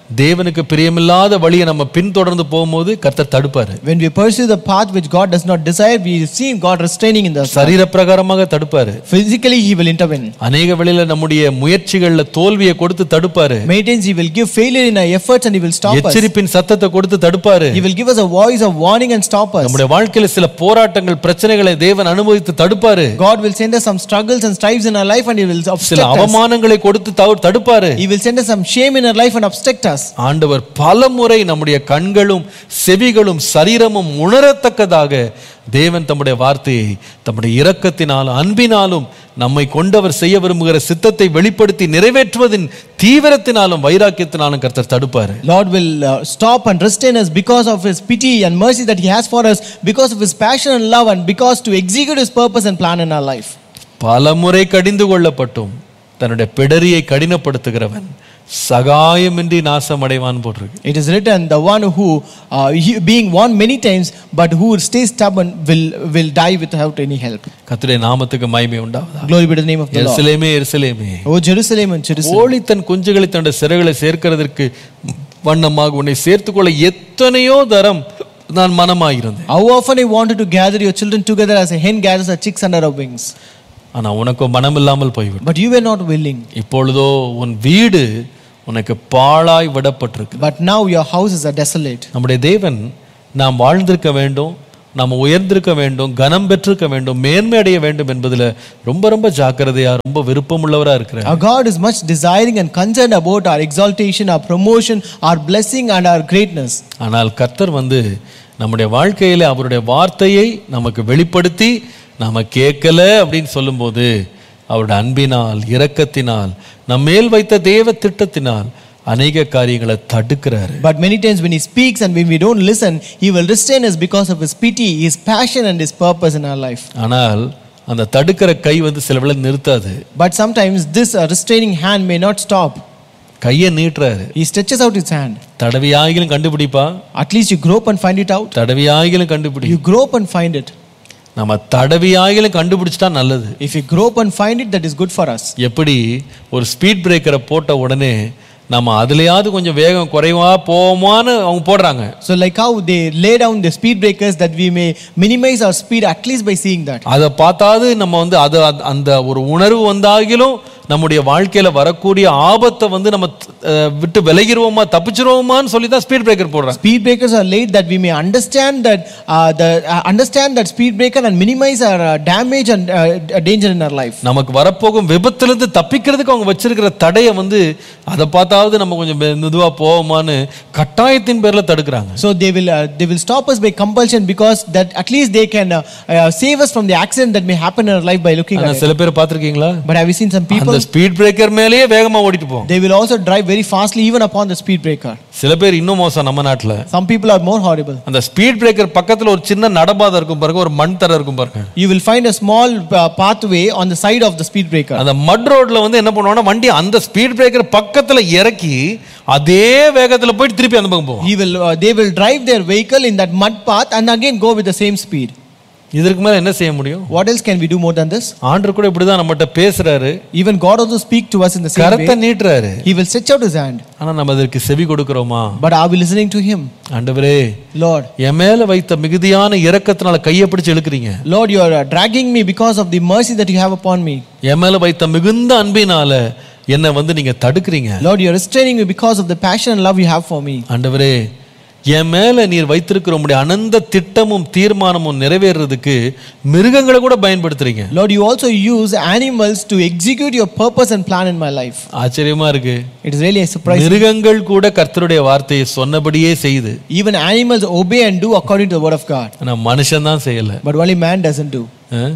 தேவனுக்கு பிரியமில்லாத வழியை நம்ம பின்தொடர்ந்து போகும்போது கர்த்தர் தடுப்பாரு When we pursue the path which God does not desire, we see God restraining in the சரீர பிரகாரமாக தடுப்பாரு Physically, He will intervene. அநேக வேளையில நம்முடைய முயற்சிகள்ல தோல்வியை கொடுத்து தடுப்பாரு Many times He will give failure in our efforts and He will stop us. எச்சரிப்பின் சத்தத்தை கொடுத்து தடுப்பாரு He will give us a voice of warning and stop us. நம்முடைய வாழ்க்கையில சில போராட்டங்கள் பிரச்சனைகளை தேவன் அனுபவித்து தடுப்பாரு God will send us some struggles and strives in our life and He will சில obstruct us. அவமானங்களை கொடுத்து தவு- தடுப்பாரு He will send us some shame in our life and obstruct us. ஆண்டவர் பல முறை நம்முடைய கண்களும் செவிகளும் சரீரமும் உணரத்தக்கதாக தேவன் தம்முடைய வார்த்தையை தம்முடைய இரக்கத்தினாலும் அன்பினாலும் நம்மை கொண்டவர் செய்ய விரும்புகிற சித்தத்தை வெளிப்படுத்தி நிறைவேற்றுவதின் தீவிரத்தினாலும் வைராக்கியத்தினாலும் கர்த்தர் தடுப்பாரு Lord will uh, stop and restrain us because of His pity and mercy that He has for us, because of His passion and love, and because to execute His purpose and plan in our life. பல முறை கடிந்து கொள்ளப்பட்டும் தன்னுடைய பிடரியை கடினப்படுத்துகிறவன் சகாயமின்றி நாசம் அடைவான் போட்டிருக்கு It is written, the one who, uh, he, being warned many times, but who stays stubborn, will, will die without any help. கர்த்தருடைய நாமத்துக்கு மகிமை உண்டாவதா Glory be to the name of the Lord. எருசலேமே எருசலேமே O Jerusalem and Jerusalem. கோழி தன் குஞ்சுகளை தன்னுடைய சிறைகளை சேர்க்கிறதற்கு வண்ணமாக உன்னை சேர்த்துக்கொள்ள எத்தனையோ தரம் நான் மனமாயிருந்தேன் How often I wanted to gather your children together as a hen gathers her chicks under her wings. ஆனா உனக்கு மனம் இல்லாமல் போய்விடும் But you were not willing. இப்பொழுதோ உன் வீடு உனக்கு பாழாய் விடப்பட்டிருக்கு But now your houses are desolate. நம்முடைய தேவன் நாம் வாழ்ந்திருக்க வேண்டும் நாம் உயர்ந்திருக்க வேண்டும் கனம் பெற்றிருக்க வேண்டும் மேன்மை அடைய வேண்டும் என்பதுல ரொம்ப ரொம்ப ஜாக்கிரதையா ரொம்ப விருப்பமுள்ளவரா இருக்கிறார் Our God is much desiring and concerned about our exaltation, our promotion, our blessing, and our greatness. ஆனால் கர்த்தர் வந்து நம்முடைய வாழ்க்கையில அவருடைய வார்த்தையை நமக்கு வெளிப்படுத்தி நாம கேட்கல அப்படின்னு சொல்லும்போது அவருடைய அன்பினால் இரக்கத்தினால் நம்ம மேல் வைத்த தேவ திட்டத்தினால் அநேக காரியங்களை தடுக்கிறாரு But many times when He speaks and when we don't listen, He will restrain us because of His pity, His passion, and His purpose in our life. ஆனால் அந்த தடுக்கிற கை வந்து சில வேளை நிறுத்தாது But sometimes this uh, restraining hand may not stop. கையை நீட்டுறாரு He stretches out His hand. தடவியாகிலும் கண்டுபிடிப்பா At least you grope and find it out. தடவியாகிலும் கண்டுபிடி You grope and find it. நம்ம தடவியாகிலும் கண்டுபிடிச்சிட்டா நல்லது If you grope and find it, that is good for us. எப்படி ஒரு speed பிரேக்கரை போட்ட உடனே நம்ம அதுலயாவது கொஞ்சம் வேகம் குறைவா போவோமான்னு அவங்க போடுறாங்க So, like how they lay down the speed breakers that we may minimize our speed at least by seeing that. அதை பார்த்தாவது நம்ம வந்து அது அது- அந்த ஒரு உணர்வு வந்தாகிலும் நம்முடைய வாழ்க்கையில வரக்கூடிய ஆபத்தை வந்து நம்ம அஹ், விட்டு விலகிருவோமா தப்பிச்சிருவோமான்னு சொல்லி தான் ஸ்பீட் பிரேக்கர் போடுறாங்க Speed breakers are laid that we may understand that uh, the uh, understand that speed breaker and minimize our uh, damage and uh, danger in our life. நமக்கு வரப்போகும் விபத்திலிருந்து தப்பிக்கிறதுக்கு அவங்க வச்சிருக்கிற தடையை வந்து அதை பார்த்தாவது நம்ம கொஞ்சம் மெ- மெதுவா போவோமான்னு கட்டாயத்தின் பேர்ல தடுக்கிறாங்க So they will uh, they will stop us by compulsion because that at least they can uh, uh, save us from the accident that may happen in our life by looking ஆனா at it. சில பேர் பார்த்திருக்கீங்களா But have you seen some people? அந்த speed breaker மேலேயே வேகமா ஓடிட்டு போவோம் They will also drive very fastly even upon the speed breaker. சில பேர் இன்னும் மோசம் நம்ம நாட்டுல Some people are more horrible. அந்த ஸ்பீட் பிரேக்கர் பக்கத்துல ஒரு சின்ன நடபாதை இருக்கும் பாருங்க ஒரு மண் தர இருக்கும் பாருங்க You will find a small uh, pathway on the side of the speed breaker. அந்த மட் ரோட்ல வந்து என்ன பண்ணுவாங்கன்னா வண்டி அந்த ஸ்பீட் பிரேக்கர் பக்கத்துல இறக்கி அதே வேகத்துல போயிட்டு திருப்பி அந்த பக்கம் போவோம் He will, uh, they will drive their vehicle in that mud path and again go with the same speed. இதற்கு மேல என்ன செய்ய முடியும் What else can we do more than this? ஆண்டர் கூட இப்படிதான் நம்மகிட்ட பேசுறாரு Even God also speak to us in the same கரத்தை way. நீட்டுறாரு He will stretch out his hand. ஆனா நம்ம அதற்கு செவி கொடுக்கிறோமா But are we listening to him? ஆண்டவரே Lord, என் மேல வைத்த மிகுதியான இரக்கத்தினால கையை பிடிச்சு இழுக்கிறீங்க Lord, you are uh, dragging me because of the mercy that you have upon me. என் மேல வைத்த மிகுந்த அன்பினால என்னை வந்து நீங்க தடுக்கிறீங்க Lord, you are restraining me because of the passion and love you have for me. ஆண்டவரே என் மேல நீர் வைத்திருக்கிற உம்முடைய அனந்த திட்டமும் தீர்மானமும் நிறைவேறதுக்கு மிருகங்களை கூட பயன்படுத்துறீங்க Lord, you also use animals to execute your purpose and plan in my life. ஆச்சரியமா இருக்கு It is really a surprise. மிருகங்கள் கூட கர்த்தருடைய வார்த்தையை சொன்னபடியே செய்யுது Even animals obey and do according to the word of God. ஆனா மனுஷன் தான் செய்யல But only man doesn't do. ஆ?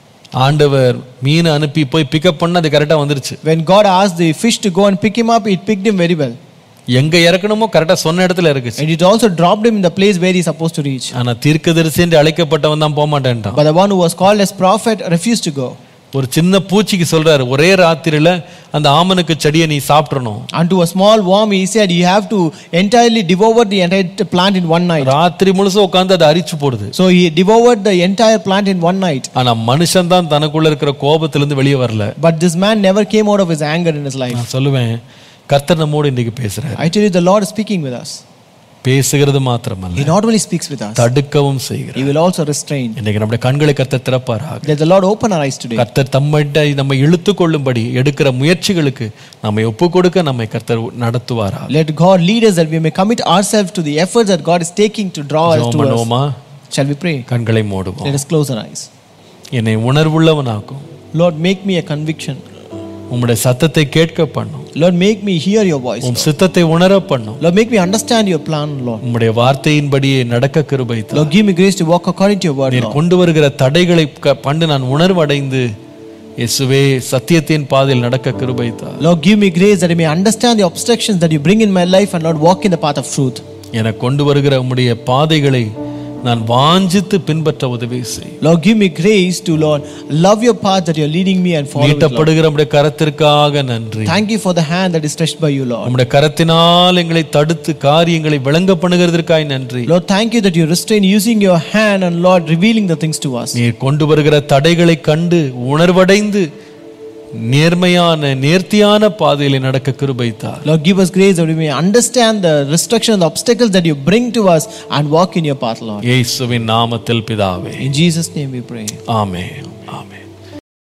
ஆண்டவர் மீன் அனுப்பி போய் பிக்கப் பண்ண அது கரெக்டா வந்துருச்சு When God asked the fish to go and pick him up, it picked him very well. எங்க இறக்கணுமோ கரெக்டா சொன்ன இடத்துல இருக்குச்சு And it also dropped him in the place where he's supposed to reach. ஆனா தீர்க்கதரிசி என்று அழைக்கப்பட்டவன் தான் போக மாட்டேன்ட்டான் But the one who was called as prophet refused to go. ஒரு சின்ன பூச்சிக்கு சொல்றாரு ஒரே ராத்திரியில அந்த ஆமனுக்கு செடியை நீ சாப்பிடணும் Unto a small worm, he said, You have to entirely devour the entire plant in one night. ராத்திரி முழுசும் உட்காந்து அதை அரிச்சு போடுது So he devoured the entire plant in one night. ஆனா மனுஷன் தான் தனக்குள்ள இருக்கிற கோபத்திலிருந்து வெளியே வரல But this man never came out of his anger in his life. நான் சொல்லுவேன் கர்த்தர் நம்மோடு இன்னைக்கு பேசுறாரு I tell you, the Lord is speaking with us. பேசுகிறது மாத்திரமல்ல He not only speaks with us, தடுக்கவும் செய்கிறார் He will also restrain. இன்னைக்கு நம்முடைய கண்களை கர்த்தர் திறப்பாராக Let the Lord open our eyes today. கர்த்தர் தம்மிட்ட நம்மை இழுத்து கொள்ளும்படி எடுக்கிற முயற்சிகளுக்கு நம்மை ஒப்பு கொடுக்க நம்மை கர்த்தர் நடத்துவாராக Let God lead us that we may commit ourselves to the efforts that God is taking to draw us ஜெபம் to us. பண்ணுவோமா Shall we pray? கண்களை மூடுவோம் Let us close our eyes. என்னை உணர்வுள்ளவனாக்கும் Lord, make me a conviction. உம்முடைய சத்தத்தை கேட்க பண்ணும் Lord, make me hear your voice. உம் சித்தத்தை உணர பண்ணும் Lord, make me understand your plan, Lord. உம்முடைய வார்த்தையின்படியே நடக்க கிருபை தாரும். Lord, give me grace to walk according to your word, நீர் Lord. கொண்டு வருகிற தடைகளை க- கண்டு நான் உணர்வடைந்து இயேசுவே சத்தியத்தின் பாதையில் நடக்க கிருபை தார் Lord, give me grace that I may understand the obstructions that you bring in my life and not walk in the path of truth. எனக்கு கொண்டு வருகிற உம்முடைய பாதைகளை நான் வாஞ்சித்து பின்பற்ற உதவி செய் Lord, give me grace to, Lord, love your path that you're leading me and follow it, Lord. நீட்டப்படுகிற உம்முடைய கரத்திற்காக நன்றி Thank you for the hand that is stretched by you, Lord. உம்முடைய கரத்தினால் எங்களை தடுத்து காரியங்களை விளங்க பண்ணுகிறதற்காய் நன்றி Lord, thank you that you restrain using your hand and, Lord, revealing the things to us. நீர் கொண்டு வருகிற தடைகளை கண்டு உணர்வடைந்து நேர்மையான நேர்த்தியான பாதையிலே நடக்க கிருபை தார் Lord, give us grace that we may understand the restrictions, the obstacles that you bring to us and walk in your path, Lord. இயேசுவின் நாமத்தில் பிதாவே In Jesus' name we pray. Amen amen